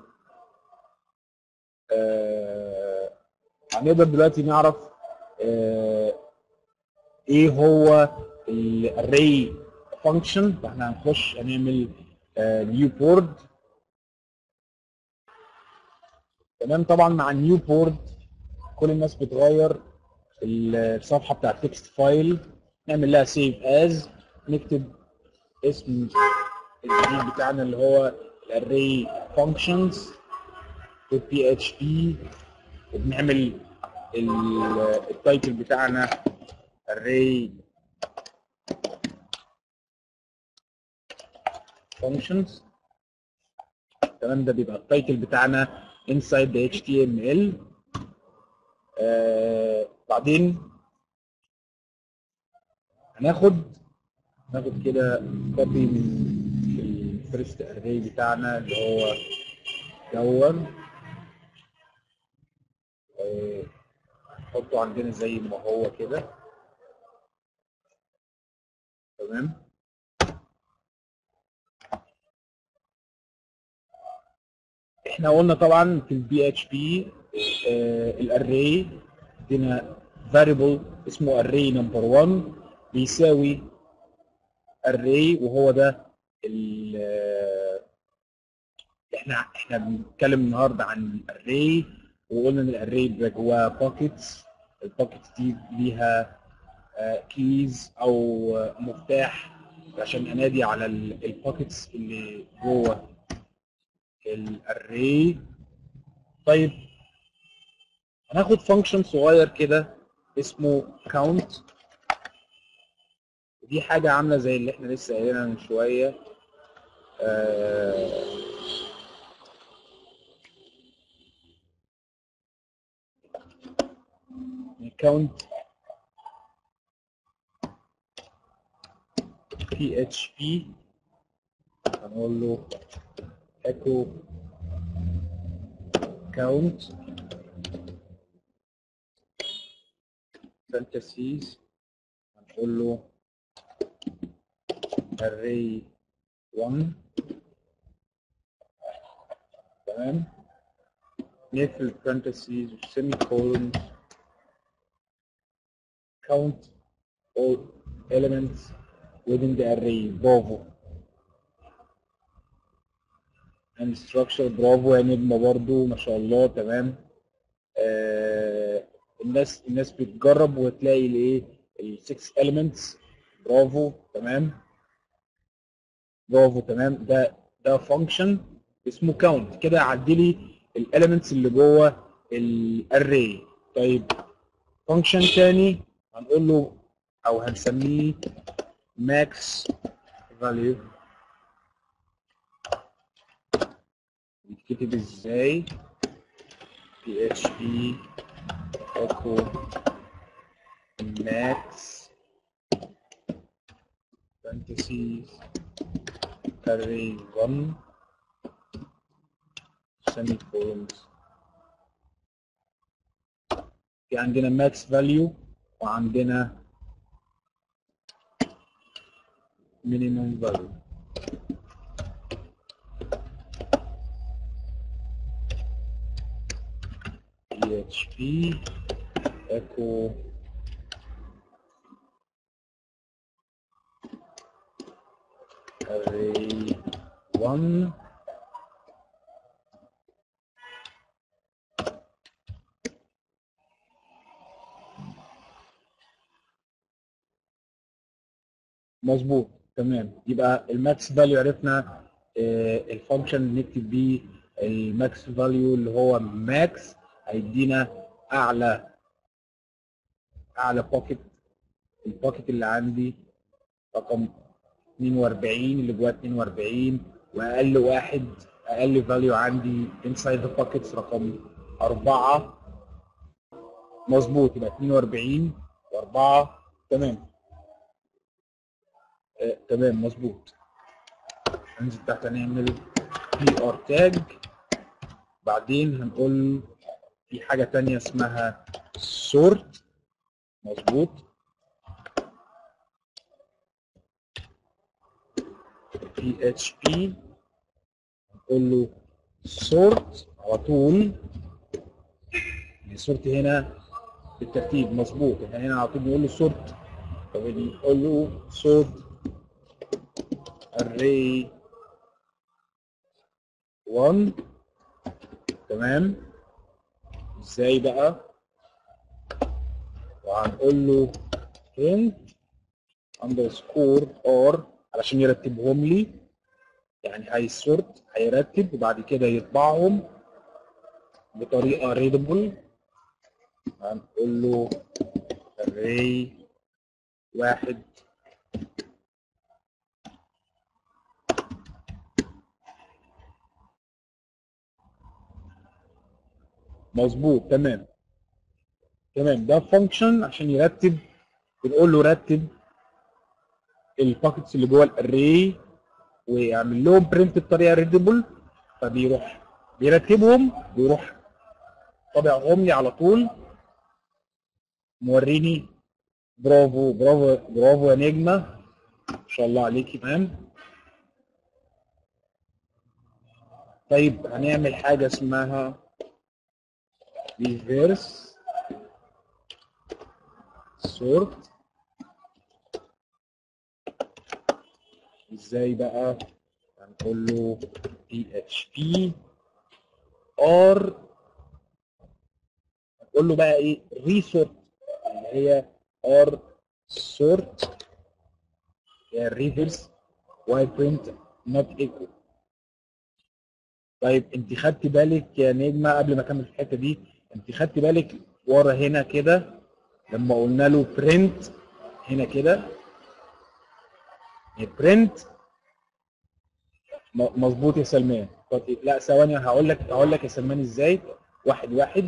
آه هنقدر دلوقتي نعرف آه ايه هو الاري فانكشن فاحنا هنخش هنعمل نيو بورد تمام طبعا مع النيو بورد كل الناس بتغير الصفحه بتاع التكست فايل نعمل لها سيف از نكتب اسم الجديد بتاعنا اللي هو الاري فانكشنز بي اتش بي وبنعمل ال- التايتل بتاعنا array functions تمام ده بيبقى التايتل بتاعنا inside the HTML آه بعدين هناخد ناخد كده كوبي من الفيرست اري بتاعنا اللي هو دون آه، نحطه عندنا زي ما هو كده تمام احنا قلنا طبعا في البي اتش بي الاري ادينا variable اسمه array نمبر 1 بيساوي array وهو ده ال احنا احنا بنتكلم النهارده عن الاري وقلنا ان الاري بيبقى جواه باكيتس الباكيتس دي ليها كيز او آه، مفتاح عشان انادي على الباكيتس اللي جوه الاري طيب هناخد فانكشن صغير كده اسمه count دي حاجة عاملة زي اللي احنا لسه قايلينها من شوية آه، count php هنقول له echo count parentheses هنقول له array 1 تمام نقفل parentheses semicolon count all elements within the array برافو and structure برافو يا نجمة برضو ما شاء الله تمام آه الناس الناس بتجرب وتلاقي الايه ال 6 elements برافو تمام برافو تمام ده ده function اسمه count كده عدي لي الاليمنتس اللي جوه الاري طيب function تاني هنقول له او هنسميه max value بيتكتب ازاي php echo max parentheses array 1 semicolons في عندنا max value وعندنا minimum value php echo array 1 مظبوط تمام يبقى الماكس فاليو عرفنا الفانكشن نكتب بيه الماكس فاليو اللي هو ماكس هيدينا اعلى اعلى بوكيت البوكيت اللي عندي رقم 42 اللي جواه 42 واقل واحد اقل فاليو عندي انسايد ذا بوكيتس رقم 4 مظبوط يبقى 42 و4 تمام آه، تمام مظبوط هننزل تحت هنعمل بي ار تاج بعدين هنقول في حاجة تانية اسمها سورت مظبوط بي اتش بي نقول له سورت على طول السورت هنا بالترتيب مظبوط احنا هنا على طول بنقول له سورت فبنقول له سورت array 1 تمام ازاي بقى وهنقول له print underscore or علشان يرتبهم لي يعني هيسورت هيرتب وبعد كده يطبعهم بطريقه readable هنقول له array واحد مظبوط تمام تمام ده فانكشن عشان يرتب بنقول له رتب الباكتس اللي جوه الاري ويعمل لهم برنت بطريقه ريدبل فبيروح بيرتبهم بيروح طابعهم لي على طول موريني برافو برافو برافو يا نجمه ما شاء الله عليكي تمام طيب هنعمل حاجه اسمها reverse sort ازاي بقى هنقول له php or هنقول له بقى ايه resort اللي هي or sort هي reverse while print not equal طيب انت خدتي بالك يا نجمه قبل ما اكمل في الحته دي انت خدتي بالك ورا هنا كده لما قلنا له برنت هنا كده برنت مظبوط يا سلمان طب لا ثواني هقول لك هقول لك يا سلمان ازاي واحد واحد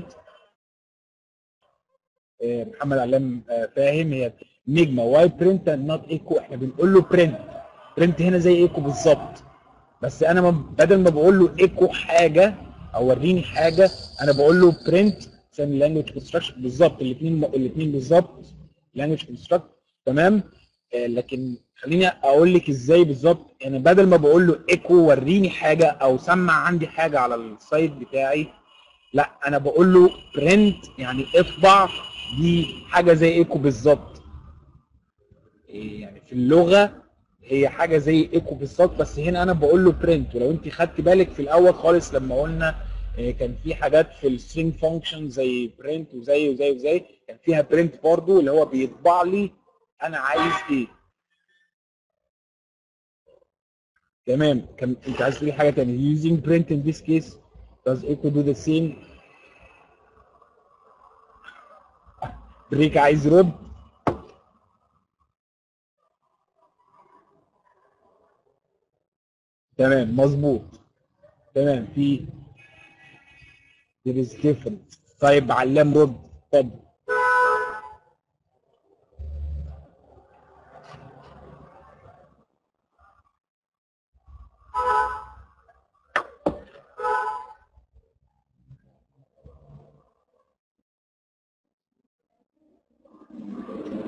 آه، محمد علام آه، فاهم هي نجمه واي برنت نوت ايكو احنا بنقول له برنت برنت هنا زي ايكو بالظبط بس انا ما بدل ما بقول له ايكو حاجه او وريني حاجه انا بقول له برنت عشان لانجوج كونستراكشن بالظبط الاثنين الاثنين بالظبط لانجوج كونستراكت تمام آه، لكن خليني اقول لك ازاي بالظبط يعني بدل ما بقول له ايكو وريني حاجه او سمع عندي حاجه على السايت بتاعي لا انا بقول له برنت يعني اطبع دي حاجه زي ايكو بالظبط إيه يعني في اللغه هي حاجه زي ايكو بالظبط بس هنا انا بقول له برنت ولو انت خدت بالك في الاول خالص لما قلنا إيه كان في حاجات في السترينج فانكشن زي برنت وزي وزي وزي كان فيها برنت برضو اللي هو بيطبع لي انا عايز ايه تمام كان انت عايز تقولي حاجه ثانيه using print in this case does echo do the same بريك عايز يرد تمام مظبوط تمام في there is difference طيب علام رد اتفضل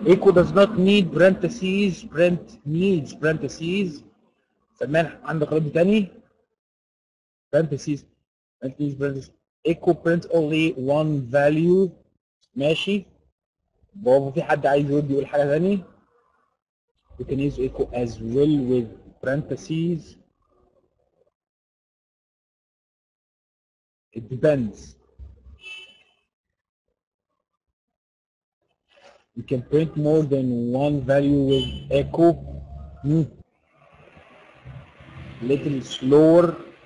echo does not need parentheses print needs parentheses سلمان عندك رد تاني parentheses print needs parentheses echo print only one value ماشي برافو في حد عايز يرد يقول حاجه تاني you can use echo as well with parentheses it depends you can print more than one value with echo hmm. little slower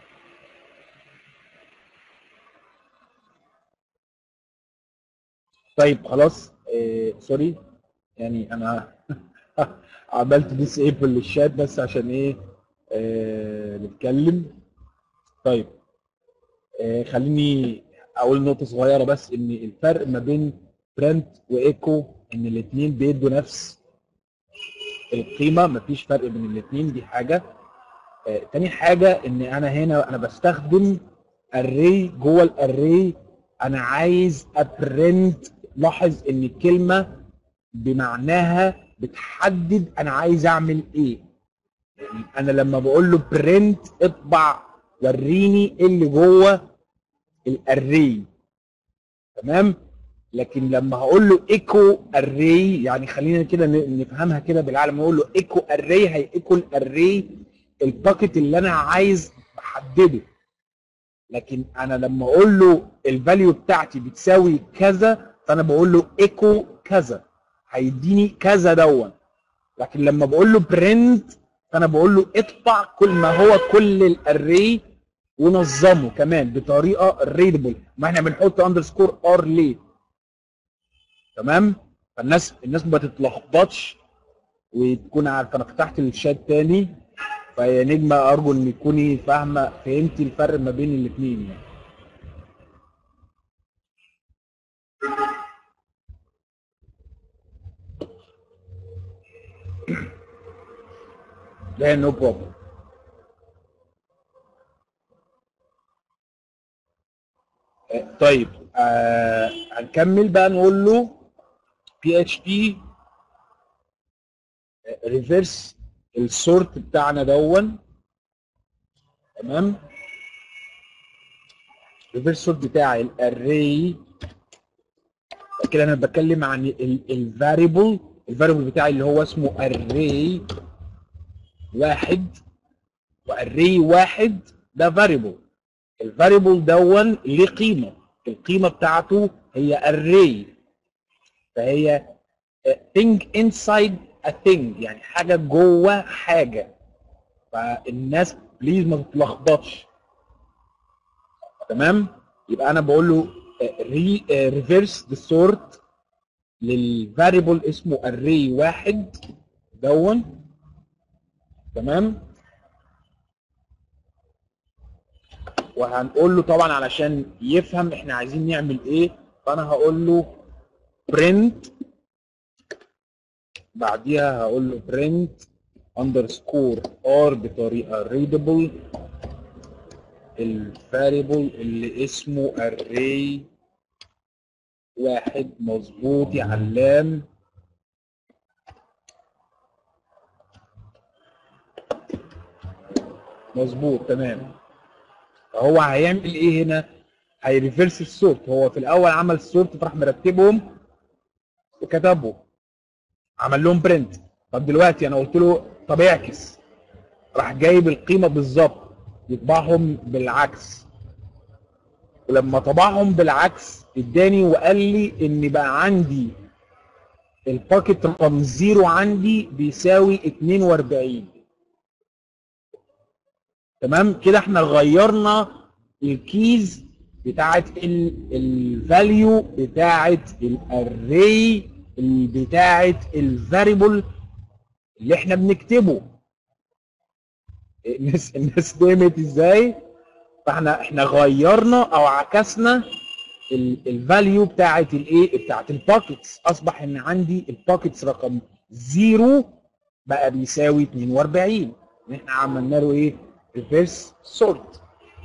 طيب خلاص إيه سوري يعني انا عملت ديسيبل للشات بس عشان ايه آه نتكلم طيب آه خليني اقول نقطه صغيره بس ان الفرق ما بين برنت وايكو ان الاثنين بيدوا نفس القيمه مفيش فرق بين الاثنين دي حاجه آه تاني حاجه ان انا هنا انا بستخدم اري جوه الاري انا عايز ابرنت لاحظ ان الكلمه بمعناها بتحدد انا عايز اعمل ايه يعني انا لما بقول له برنت اطبع وريني ايه اللي جوه الاري تمام لكن لما هقول له ايكو اري يعني خلينا كده نفهمها كده بالعالم اقول له ايكو اري هي ايكو الاري الباكت اللي انا عايز احدده لكن انا لما اقول له الفاليو بتاعتي بتساوي كذا فانا بقول له ايكو كذا هيديني كذا دون لكن لما بقول له برنت فانا بقول له اطبع كل ما هو كل الاري ونظمه كمان بطريقه ريدبل ما احنا بنحط اندرسكور ار ليه تمام فالناس الناس ما تتلخبطش وتكون عارفه انا فتحت الشات تاني فيا نجمه ارجو ان تكوني فاهمه فهمتي الفرق ما بين الاثنين يعني لا نو بروبلم طيب آه هنكمل بقى نقول له بي اتش بي ريفرس السورت بتاعنا دون تمام ريفرس سورت بتاعي الاري كده انا بتكلم عن الفاريبل الفاريبل بتاعي اللي هو اسمه array واحد واري واحد ده فاريبل الفاريبل دون ليه قيمه القيمه بتاعته هي array فهي thing inside a thing يعني حاجه جوه حاجه فالناس بليز ما تتلخبطش تمام يبقى انا بقول له ريفيرس ذا سورت للفاريبل اسمه array واحد دون تمام وهنقول له طبعا علشان يفهم احنا عايزين نعمل ايه فانا هقول له print بعديها هقول له print underscore r بطريقه readable الفاريبل اللي اسمه array واحد مظبوط يا علام مظبوط تمام هو هيعمل ايه هنا هيريفرس السورت هو في الاول عمل السورت فراح مرتبهم وكتبهم عمل لهم برنت طب دلوقتي انا قلت له طب اعكس راح جايب القيمه بالظبط يطبعهم بالعكس ولما طبعهم بالعكس اداني وقال لي ان بقى عندي الباكت رقم زيرو عندي بيساوي 42 تمام كده احنا غيرنا الكيز بتاعت الفاليو بتاعت الاري بتاعت الفاريبل اللي احنا بنكتبه الناس الناس فهمت ازاي فاحنا احنا غيرنا او عكسنا الفاليو بتاعت الايه بتاعت الباكيتس اصبح ان عندي الباكيتس رقم زيرو بقى بيساوي 42 احنا عملنا له ايه ريفيرس سورت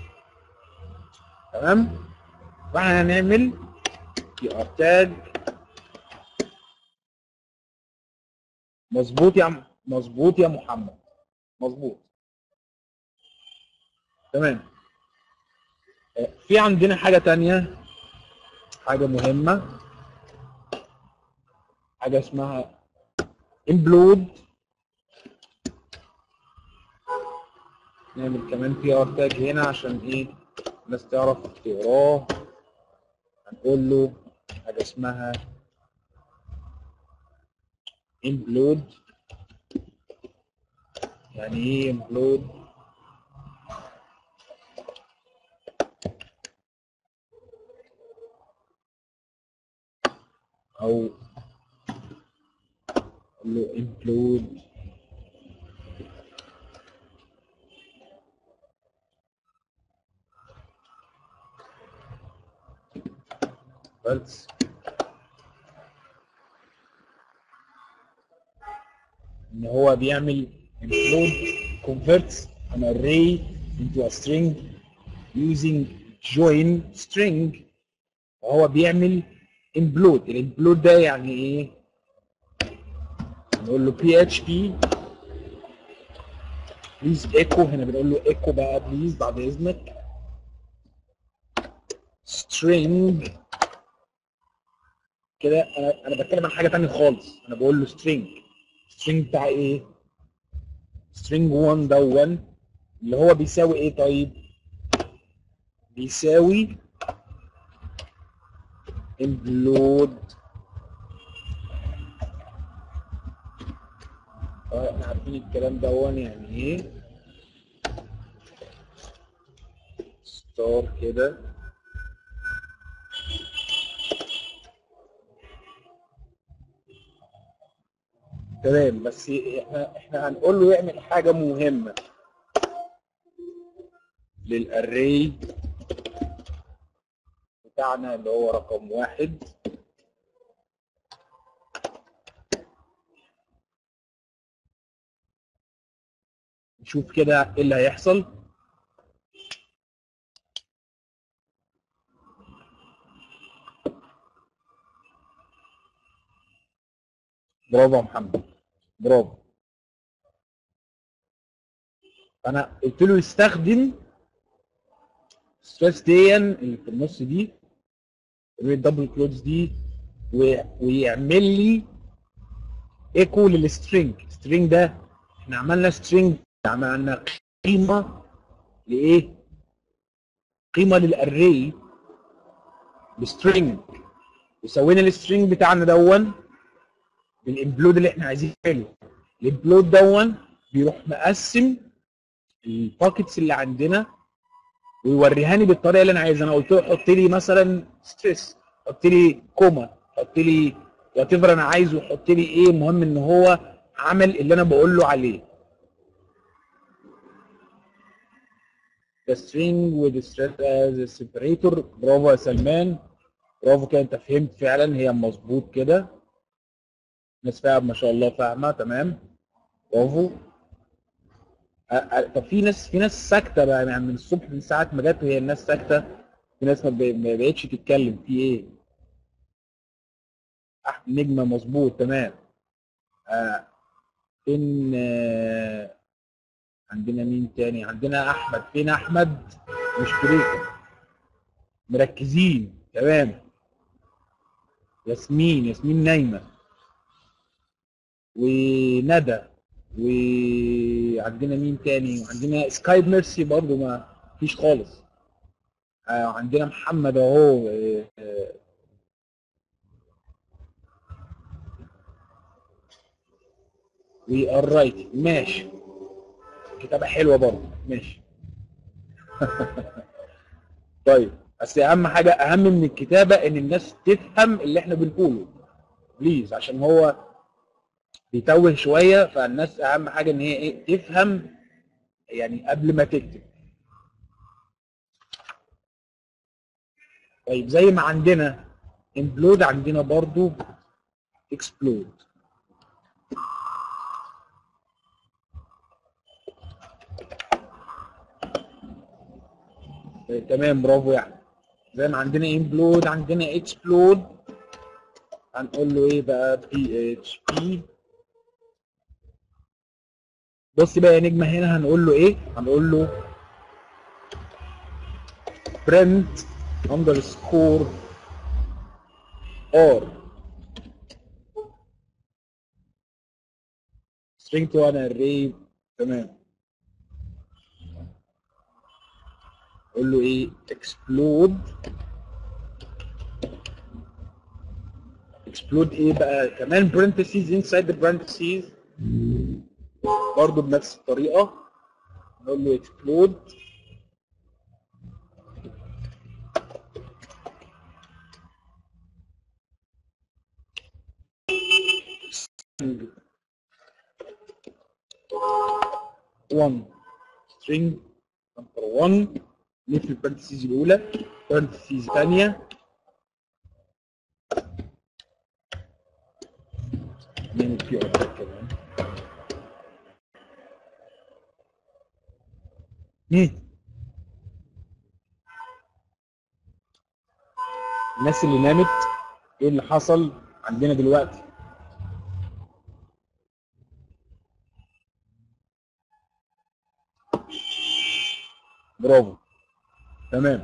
تمام فاحنا هنعمل بي ار تاج مظبوط يا عم مظبوط يا محمد مظبوط تمام آه، في عندنا حاجة تانية حاجة مهمة حاجة اسمها امبلود نعمل كمان بي ار تاج هنا عشان ايه الناس تعرف تقراه هنقول له حاجة اسمها امبلود يعني ايه امبلود او اقول له implode بس ان هو بيعمل implode converts an array into a string using join string وهو بيعمل implode الامبلود ده يعني ايه نقول له بي اتش بي بليز ايكو هنا بنقول له ايكو بقى بليز بعد اذنك string كده انا انا بتكلم عن حاجه ثانيه خالص انا بقول له string string بتاع ايه string 1 ده 1 اللي هو بيساوي ايه طيب بيساوي implode اه احنا عارفين الكلام ده هو يعني ايه ستار كده تمام بس احنا احنا هنقول له يعمل حاجه مهمه للاري بتاعنا اللي هو رقم واحد نشوف كده ايه اللي هيحصل برافو يا محمد برافو انا قلت له يستخدم ستريس دي اللي في النص دي الدبل كلوز دي و- ويعمل لي ايكو للسترينج السترينج ده احنا عملنا سترينج عملنا قيمه لايه قيمه للاري بسترينج وسوينا السترينج بتاعنا دون بالامبلود اللي احنا عايزين نعمله الامبلود دون بيروح مقسم الباكيتس اللي عندنا ويوريهاني بالطريقه اللي انا عايزها انا قلت له حط لي مثلا ستريس حط لي كوما حط لي وات انا عايزه حط لي ايه المهم ان هو عمل اللي انا بقول له عليه the string with the thread as a separator برافو يا سلمان برافو كده انت فهمت فعلا هي مظبوط كده ناس فاهم ما شاء الله فاهمه تمام برافو أ- أ- طب في ناس في ناس ساكته بقى يعني من الصبح من ساعه ما جت وهي الناس ساكته في ناس ما ب- ما بقتش تتكلم في ايه احمد نجمه مظبوط تمام آه، فين آه، عندنا مين تاني عندنا احمد فين احمد مش بريكه مركزين تمام ياسمين ياسمين نايمه وندى وعندنا مين تاني وعندنا سكايب ميرسي برضو ما فيش خالص آه، عندنا محمد اهو آه، آه، وي ار رايت ماشي كتابة حلوة برضه ماشي طيب بس اهم حاجة اهم من الكتابة ان الناس تفهم اللي احنا بنقوله بليز عشان هو بيتوه شوية فالناس اهم حاجة ان هي ايه تفهم يعني قبل ما تكتب طيب زي ما عندنا امبلود عندنا برضو اكسبلود تمام برافو يعني زي ما عندنا امبلود عندنا اكسبلود هنقول له ايه بقى بي اتش بي بص بقى يا نجمه هنا هنقول له ايه هنقول له print underscore or string to an array تمام قول له ايه explode explode ايه بقى كمان parentheses inside the parentheses برضه بنفس الطريقه نقول له explode one string number one نقفل البارنتسيز الاولى بارنتسيز الثانيه نعمل في اوردر كمان مم. الناس اللي نامت ايه اللي حصل عندنا دلوقتي برافو تمام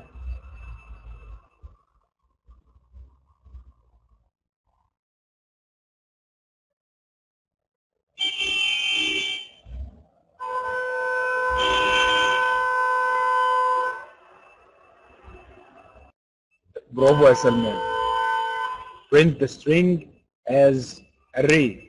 برافو يا سلمان print the string as array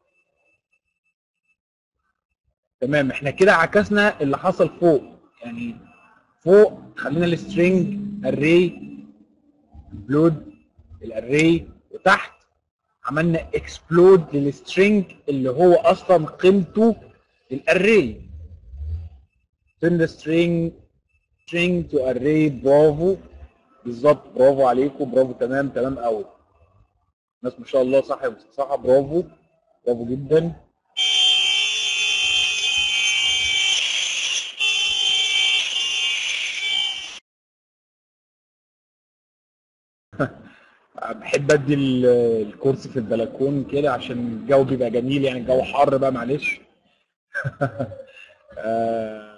تمام احنا كده عكسنا اللي حصل فوق يعني فوق خلينا السترينج array لود الاري وتحت عملنا اكسبلود للسترينج اللي هو اصلا قيمته الاري send the string string to array برافو بالظبط برافو عليكم برافو تمام تمام قوي ناس ما شاء الله صح صح برافو برافو جدا بحب ادي ال- الكرسي في البلكون كده عشان الجو بيبقى جميل يعني الجو حر بقى معلش آه،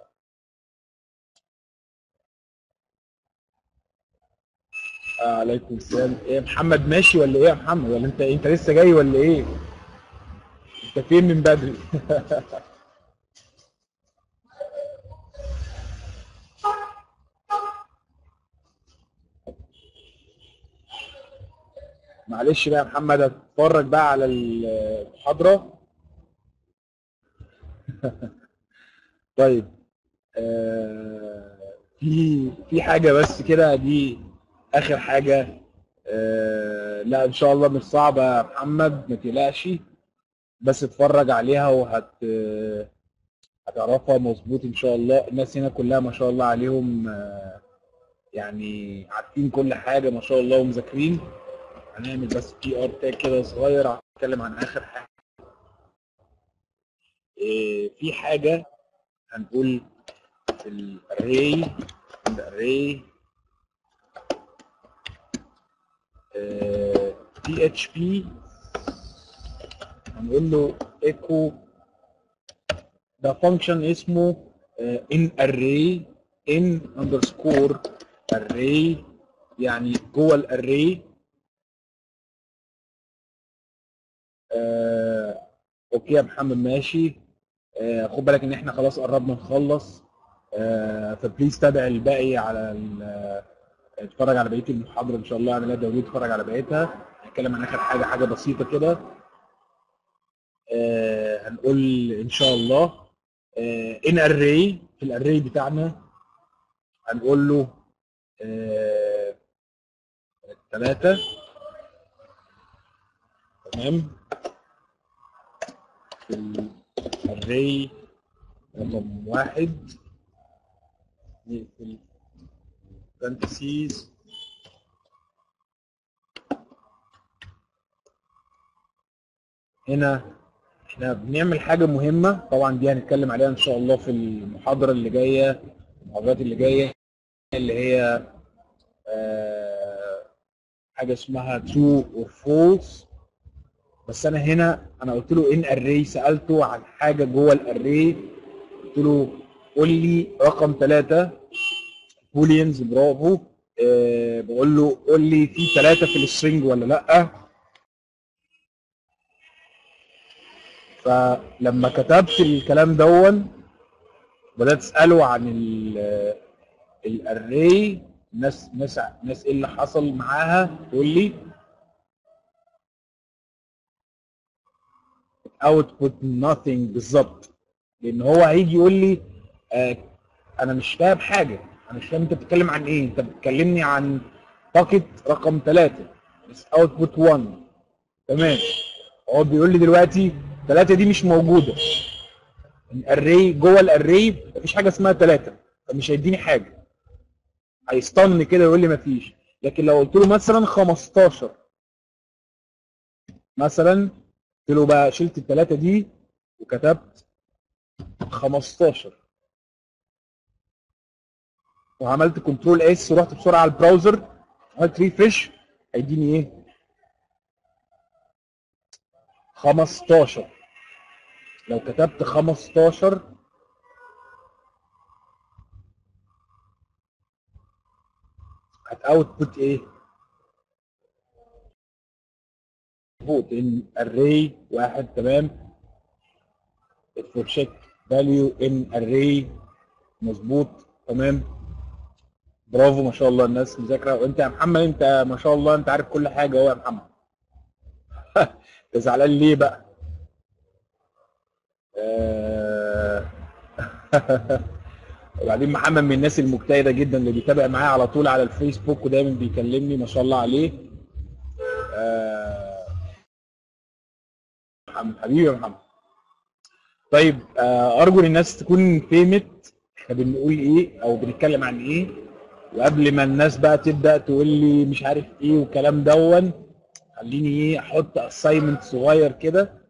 آه، عليكم السلام ايه يا محمد ماشي ولا ايه يا محمد ولا انت انت لسه جاي ولا ايه انت فين من بدري معلش بقى يا محمد اتفرج بقى على المحاضرة طيب آه، في في حاجة بس كده دي آخر حاجة آه، لا إن شاء الله مش صعبة يا محمد ما تقلقش بس اتفرج عليها وهت هتعرفها مظبوط إن شاء الله الناس هنا كلها ما شاء الله عليهم آه، يعني عارفين كل حاجة ما شاء الله ومذاكرين هنعمل بس بي ار تاج كده صغير هتكلم عن اخر حاجه إيه، في حاجه هنقول في الاري الاري بي اتش بي هنقول له ايكو ده فانكشن اسمه ان اري ان اندرسكور اري يعني جوه الاري آه، اوكي يا محمد ماشي آه، خد بالك ان احنا خلاص قربنا نخلص آه، فبليز تابع الباقي على ال- آه، اتفرج على بقيه المحاضره ان شاء الله اعملها داونلود اتفرج على بقيتها هنتكلم عن اخر حاجه حاجه بسيطه كده آه، هنقول ان شاء الله ان اري في الاري بتاعنا هنقول له ثلاثة تمام في الاري رقم واحد نقفل parentheses هنا احنا بنعمل حاجة مهمة طبعا دي هنتكلم عليها ان شاء الله في المحاضرة اللي جاية المحاضرات اللي جاية اللي هي آه، حاجة اسمها true or false بس انا هنا انا قلت له ان اري سالته عن حاجه جوه الاري قلت له قول لي رقم ثلاثة بولينز برافو أه بقول له قول لي في ثلاثة في السترنج ولا لا فلما كتبت الكلام دون بدات اساله عن الاري ناس ناس ناس ايه اللي حصل معاها تقول لي output nothing بالظبط لان هو هيجي يقول لي آه انا مش فاهم حاجه انا مش فاهم انت بتتكلم عن ايه انت بتكلمني عن باكت رقم ثلاثة بس output 1 تمام هو بيقول لي دلوقتي ثلاثة دي مش موجودة الاري جوه الاري مفيش حاجة اسمها ثلاثة فمش هيديني حاجة هيستن كده يقول لي مفيش لكن لو قلت له مثلا 15 مثلا قلت له بقى شلت الثلاثة دي وكتبت 15 وعملت كنترول اس ورحت بسرعة على البراوزر عملت ريفرش هيديني ايه 15 لو كتبت 15 هتاوتبوت ايه مظبوط ان array واحد تمام for check value in array مظبوط تمام برافو ما شاء الله الناس مذاكره وانت يا محمد انت ما شاء الله انت عارف كل حاجه اهو يا محمد انت زعلان ليه بقى آه، وبعدين محمد من الناس المجتهده جدا اللي بيتابع معايا على طول على الفيسبوك ودايما بيكلمني ما شاء الله عليه آه، محمد حبيبي يا محمد طيب آه، ارجو ان الناس تكون فهمت احنا بنقول ايه او بنتكلم عن ايه وقبل ما الناس بقى تبدا تقول لي مش عارف ايه والكلام دون خليني ايه احط اساينمنت صغير كده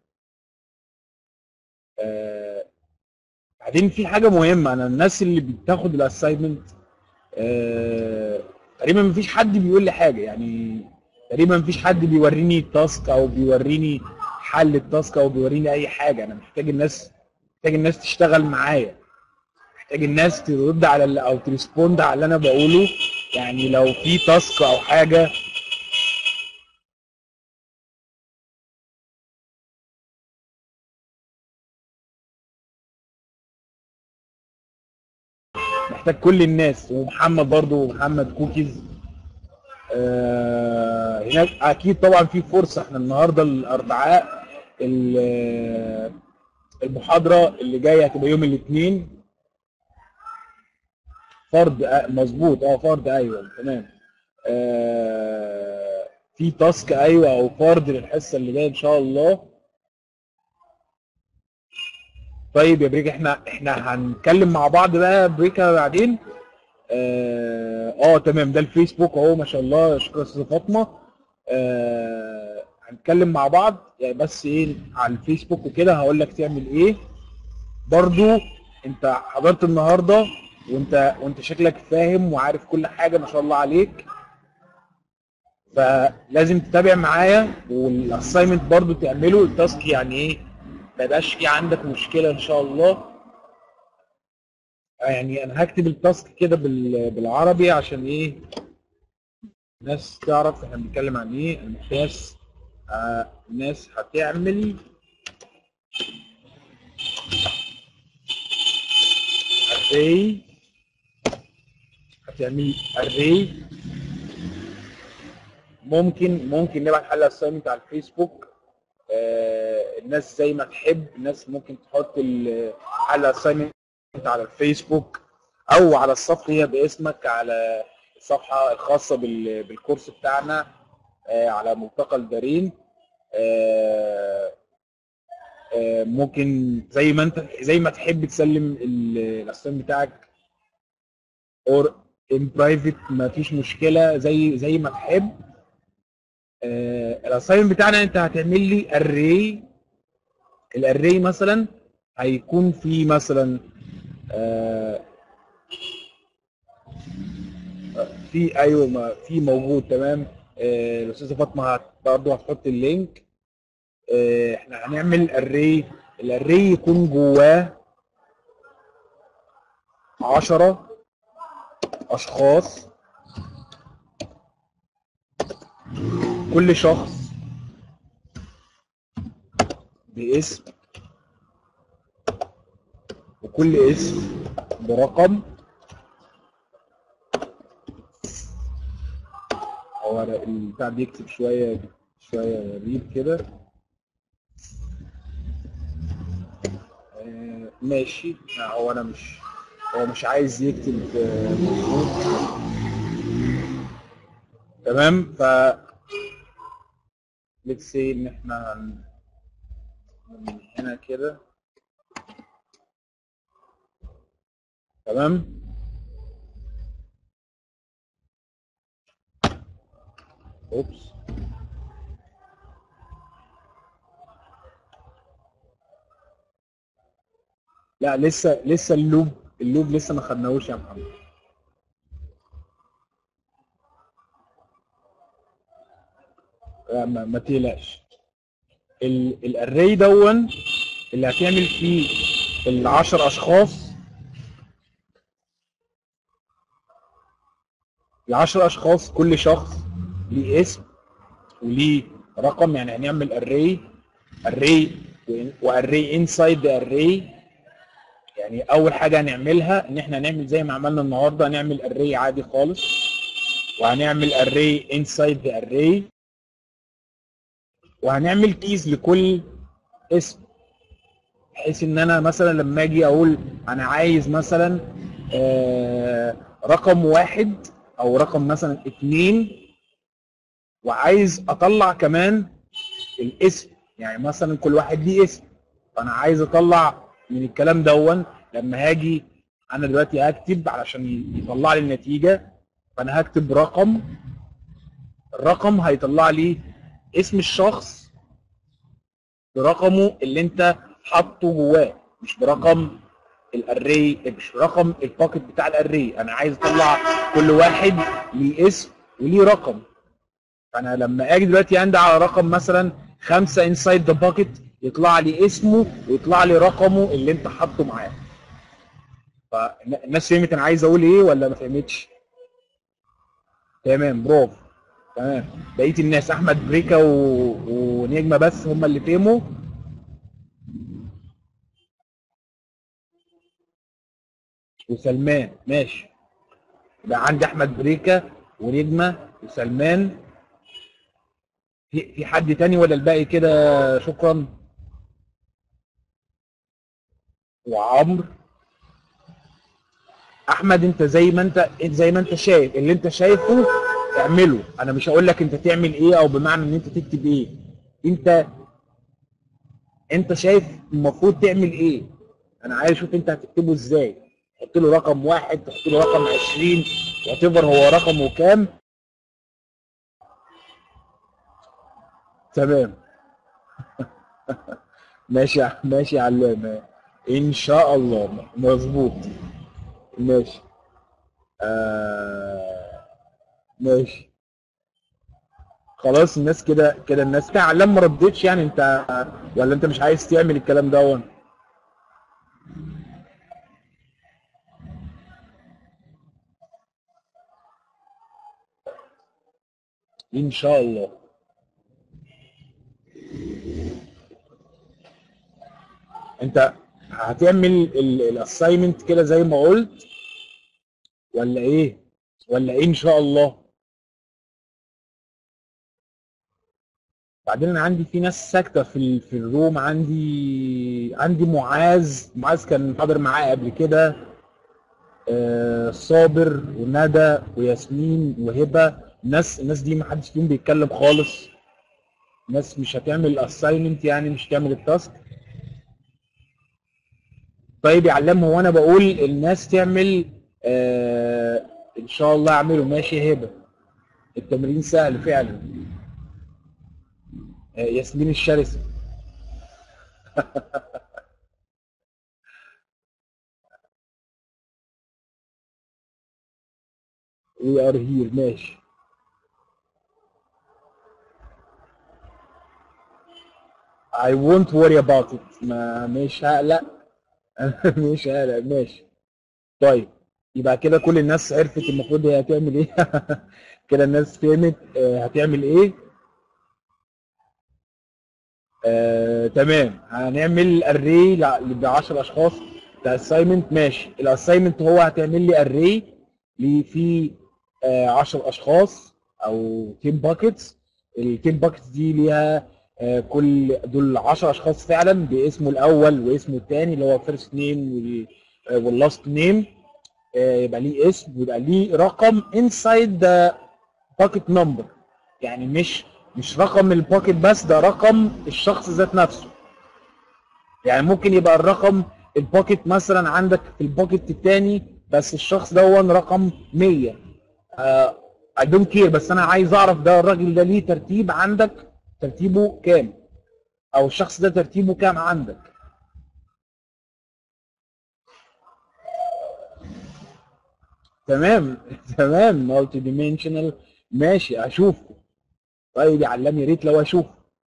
آه، بعدين في حاجه مهمه انا الناس اللي بتاخد الاساينمنت آه، تقريبا مفيش حد بيقول لي حاجه يعني تقريبا مفيش حد بيوريني التاسك او بيوريني حل التاسك او بيوريني اي حاجه انا محتاج الناس محتاج الناس تشتغل معايا محتاج الناس ترد على اللي او تريسبوند على اللي انا بقوله يعني لو في تاسك او حاجه محتاج كل الناس ومحمد برضو محمد كوكيز آه هناك اكيد طبعا في فرصه احنا النهارده الاربعاء ال- المحاضره اللي جايه هتبقى يوم الاثنين فرد آه، مظبوط اه فرد ايوه تمام آه في تاسك ايوه او فرد للحصه اللي جايه ان شاء الله طيب يا بريك احنا احنا هنتكلم مع بعض بقى بريكا بعدين اه, اه تمام ده الفيسبوك اهو ما شاء الله شكرا استاذه فاطمه آه هنتكلم مع بعض يعني بس ايه على الفيسبوك وكده هقول لك تعمل ايه برضو انت حضرت النهارده وانت وانت شكلك فاهم وعارف كل حاجه ما شاء الله عليك فلازم تتابع معايا والاساينمنت برضو تعمله التاسك يعني ايه ما يبقاش في عندك مشكله ان شاء الله آه يعني انا هكتب التاسك كده بال- بالعربي عشان ايه الناس تعرف احنا بنتكلم عن ايه الناس آه الناس هتعمل array هتعمل array ممكن ممكن نبعت حل اساينمنت على الفيسبوك آه، الناس زي ما تحب الناس ممكن تحط ال- حل اساينمنت على الفيسبوك او على الصفحه هي باسمك على الصفحه الخاصه بال- بالكورس بتاعنا آه، على ملتقى الدارين آه، آه، ممكن زي ما انت زي ما تحب تسلم الاساينمنت بتاعك اور ان برايفت ما فيش مشكله زي زي ما تحب الاساينمنت بتاعنا انت هتعمل لي اري الاري مثلا هيكون في مثلا آه، في ايوه ما في موجود تمام آه، الاستاذه فاطمه هت- برضه هتحط اللينك آه، احنا هنعمل اري الاري يكون جواه 10 اشخاص كل شخص باسم وكل اسم برقم هو البتاع بيكتب شوية شوية غريب كده آه، ماشي آه، هو انا مش هو مش عايز يكتب آه، مظبوط تمام ف let's say ان احنا هن- من هنا كده تمام اوبس لا لسه لسه اللوب اللوب لسه ما خدناهوش يا محمد لا، ما, ما تقلقش الاري دون اللي هتعمل فيه العشر اشخاص العشر اشخاص كل شخص ليه اسم وليه رقم يعني هنعمل اري اري واري انسايد اري يعني اول حاجه هنعملها ان احنا هنعمل زي ما عملنا النهارده هنعمل اري عادي خالص وهنعمل اري انسايد اري وهنعمل كيز لكل اسم بحيث ان انا مثلا لما اجي اقول انا عايز مثلا آه، رقم واحد او رقم مثلا اتنين وعايز اطلع كمان الاسم يعني مثلا كل واحد ليه اسم فانا عايز اطلع من الكلام دون لما هاجي انا دلوقتي هكتب علشان يطلع لي النتيجه فانا هكتب رقم الرقم هيطلع لي اسم الشخص برقمه اللي انت حاطه جواه مش برقم الاري مش برقم الباكت بتاع الاري انا عايز اطلع كل واحد ليه اسم وليه رقم فانا لما اجي دلوقتي عندي على رقم مثلا خمسة انسايد ذا باكت يطلع لي اسمه ويطلع لي رقمه اللي انت حاطه معاه فالناس فهمت انا عايز اقول ايه ولا ما فهمتش تمام برافو تمام بقيه الناس احمد بريكا و... ونجمه بس هم اللي فهموا وسلمان ماشي يبقى عندي احمد بريكا ونجمه وسلمان في في حد تاني ولا الباقي كده شكرا وعمرو احمد انت زي ما انت انت زي ما انت شايف اللي انت شايفه اعمله انا مش هقول لك انت تعمل ايه او بمعنى ان انت تكتب ايه انت انت شايف المفروض تعمل ايه انا عايز اشوف انت هتكتبه ازاي تحط له رقم واحد تحط له رقم 20 وات هو رقمه كام تمام ماشي يا- ماشي يا علامة ان شاء الله مظبوط ماشي آه ماشي خلاص الناس كده كده الناس بتاع علام ما ردتش يعني انت ولا انت مش عايز تعمل الكلام ده ان شاء الله انت هتعمل الاساينمنت كده زي ما قلت ولا ايه ولا ايه ان شاء الله بعدين انا عندي في ناس ساكته في ال- في الروم عندي عندي معاذ معاذ كان حاضر معايا قبل كده آه، صابر وندى وياسمين وهبه الناس الناس دي ما حدش فيهم بيتكلم خالص ناس مش هتعمل الاساينمنت يعني مش هتعمل التاسك طيب يا علام هو انا بقول الناس تعمل آه ان شاء الله اعمله ماشي يا هبه التمرين سهل فعلا آه ياسمين الشرسه وي ار هير ماشي I won't worry about it ما مش هقلق مش هقلق ماشي طيب يبقى كده كل الناس عرفت المفروض هي هتعمل ايه كده الناس فهمت آه، هتعمل ايه آه، تمام هنعمل اري ل 10 اشخاص ده اساينمنت ماشي الاساينمنت هو هتعمل لي اري فيه 10 اشخاص او 10 باكيتس ال 10 باكيتس دي ليها آه، كل دول 10 اشخاص فعلا باسمه الاول واسمه الثاني اللي هو فيرست نيم واللاست نيم يبقى ليه اسم ويبقى ليه رقم انسايد ذا باكيت نمبر يعني مش مش رقم الباكيت بس ده رقم الشخص ذات نفسه يعني ممكن يبقى الرقم الباكيت مثلا عندك في الباكيت الثاني بس الشخص ده هو رقم 100 اي دونت كير بس انا عايز اعرف ده الراجل ده ليه ترتيب عندك ترتيبه كام او الشخص ده ترتيبه كام عندك تمام تمام مالتي ديمنشنال ماشي اشوفه طيب يا علام يا ريت لو اشوف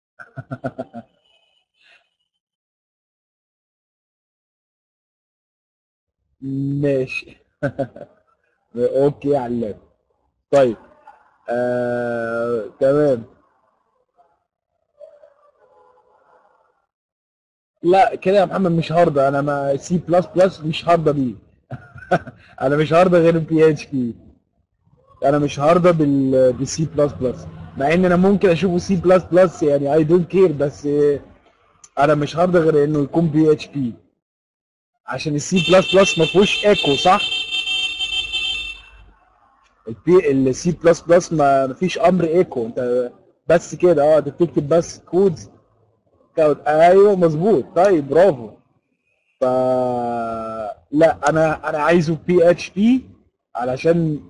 ماشي اوكي يا علام طيب آه، تمام لا كده يا محمد مش هارده انا ما سي بلس بلس مش هارده بيه انا مش هارده غير البي اتش بي انا مش هارده بال بالسي بلس بلس مع ان انا ممكن اشوفه سي بلس بلس يعني اي دونت كير بس انا مش هارده غير انه يكون بي اتش بي عشان السي بلس بلس ما فيهوش ايكو صح البي السي بلس بلس ما ما فيش امر ايكو انت بس كده اه انت بتكتب بس كودز كود ايوه مظبوط طيب برافو ف لا انا انا عايزه بي اتش بي علشان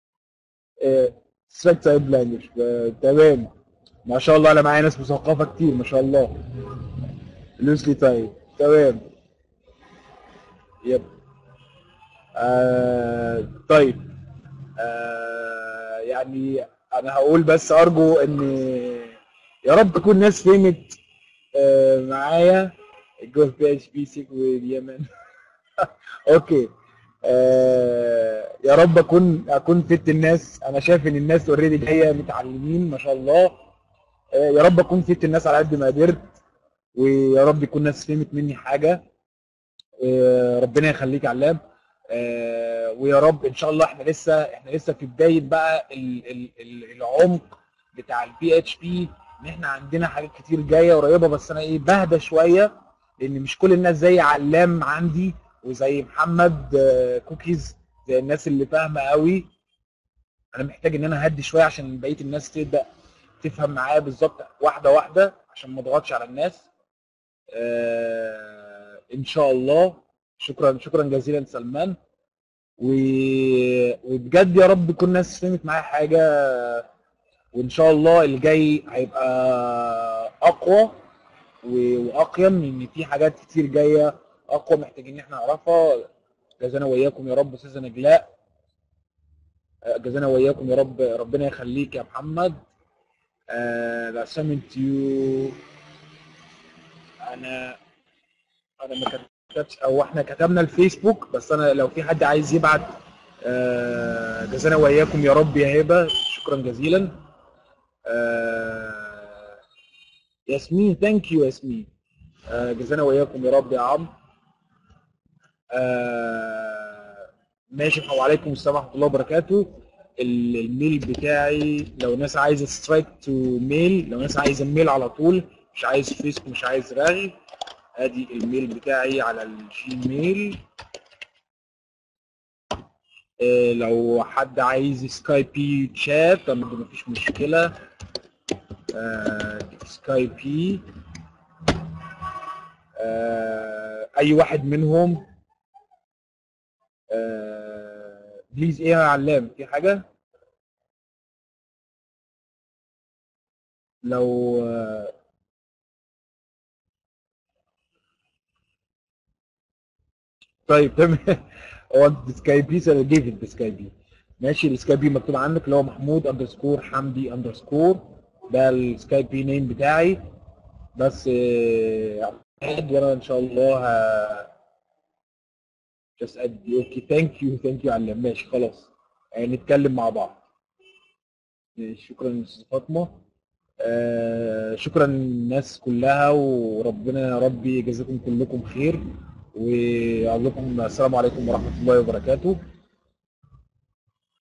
ستراكت تايب لانجوج تمام ما شاء الله انا معايا ناس مثقفه كتير ما شاء الله لوسلي تايب تمام يب آه طيب آه يعني انا هقول بس ارجو ان يا رب تكون الناس فهمت آه معايا الجول بي اتش بي سيك واليمن اوكي آه يا رب اكون اكون فدت الناس انا شايف ان الناس اوريدي جايه متعلمين ما شاء الله آه يا رب اكون فدت الناس على قد ما قدرت ويا رب يكون الناس فهمت مني حاجه آه ربنا يخليك يا علام آه ويا رب ان شاء الله احنا لسه احنا لسه في بدايه بقى ال ال ال العمق بتاع البي اتش بي ان احنا عندنا حاجات كتير جايه قريبه بس انا ايه بهدى شويه لان مش كل الناس زي علام عندي وزي محمد آه، كوكيز زي الناس اللي فاهمه قوي انا محتاج ان انا اهدي شويه عشان بقيه الناس تبدا تفهم معايا بالظبط واحده واحده عشان ما اضغطش على الناس آه ان شاء الله شكرا شكرا جزيلا سلمان و... وبجد يا رب كل الناس فهمت معايا حاجه وان شاء الله اللي جاي هيبقى اقوى و- واقيم لان في حاجات كتير جايه اقوى محتاجين ان احنا نعرفها جزانا واياكم يا رب استاذه نجلاء آه، جزانا واياكم يا رب ربنا يخليك يا محمد آه assignment you انا انا ما كتبتش او احنا كتبنا الفيسبوك بس انا لو في حد عايز يبعت آه جزانا واياكم يا رب يا هبه شكرا جزيلا آه ياسمين ثانك يو ياسمين آه جزانا واياكم يا رب يا عم آه ماشي وعليكم السلام ورحمه الله وبركاته ال- الميل بتاعي لو ناس عايزه سترايك تو ميل لو ناس عايزه ميل على طول مش عايز فيسبوك مش عايز رغي ادي الميل بتاعي على الجيميل آه، لو حد عايز سكايبي تشات طب مفيش مشكله آه، سكايبي آه، اي واحد منهم آه، بليز ايه يا علام في حاجه لو آه، طيب تمام هو انت سكاي بي ولا ديفيد بسكاي بي ماشي السكاي بي مكتوب عندك اللي هو محمود اندرسكور حمدي اندرسكور ده السكاي بي نيم بتاعي بس آه، عماد وانا ان شاء الله ه... just ادي اوكي ثانك يو ثانك يو علام ماشي خلاص آه، نتكلم مع بعض ماشي، شكرا يا استاذ فاطمه آه، شكرا للناس كلها وربنا يا رب يجازيكم كلكم خير واقول لكم السلام عليكم ورحمه الله وبركاته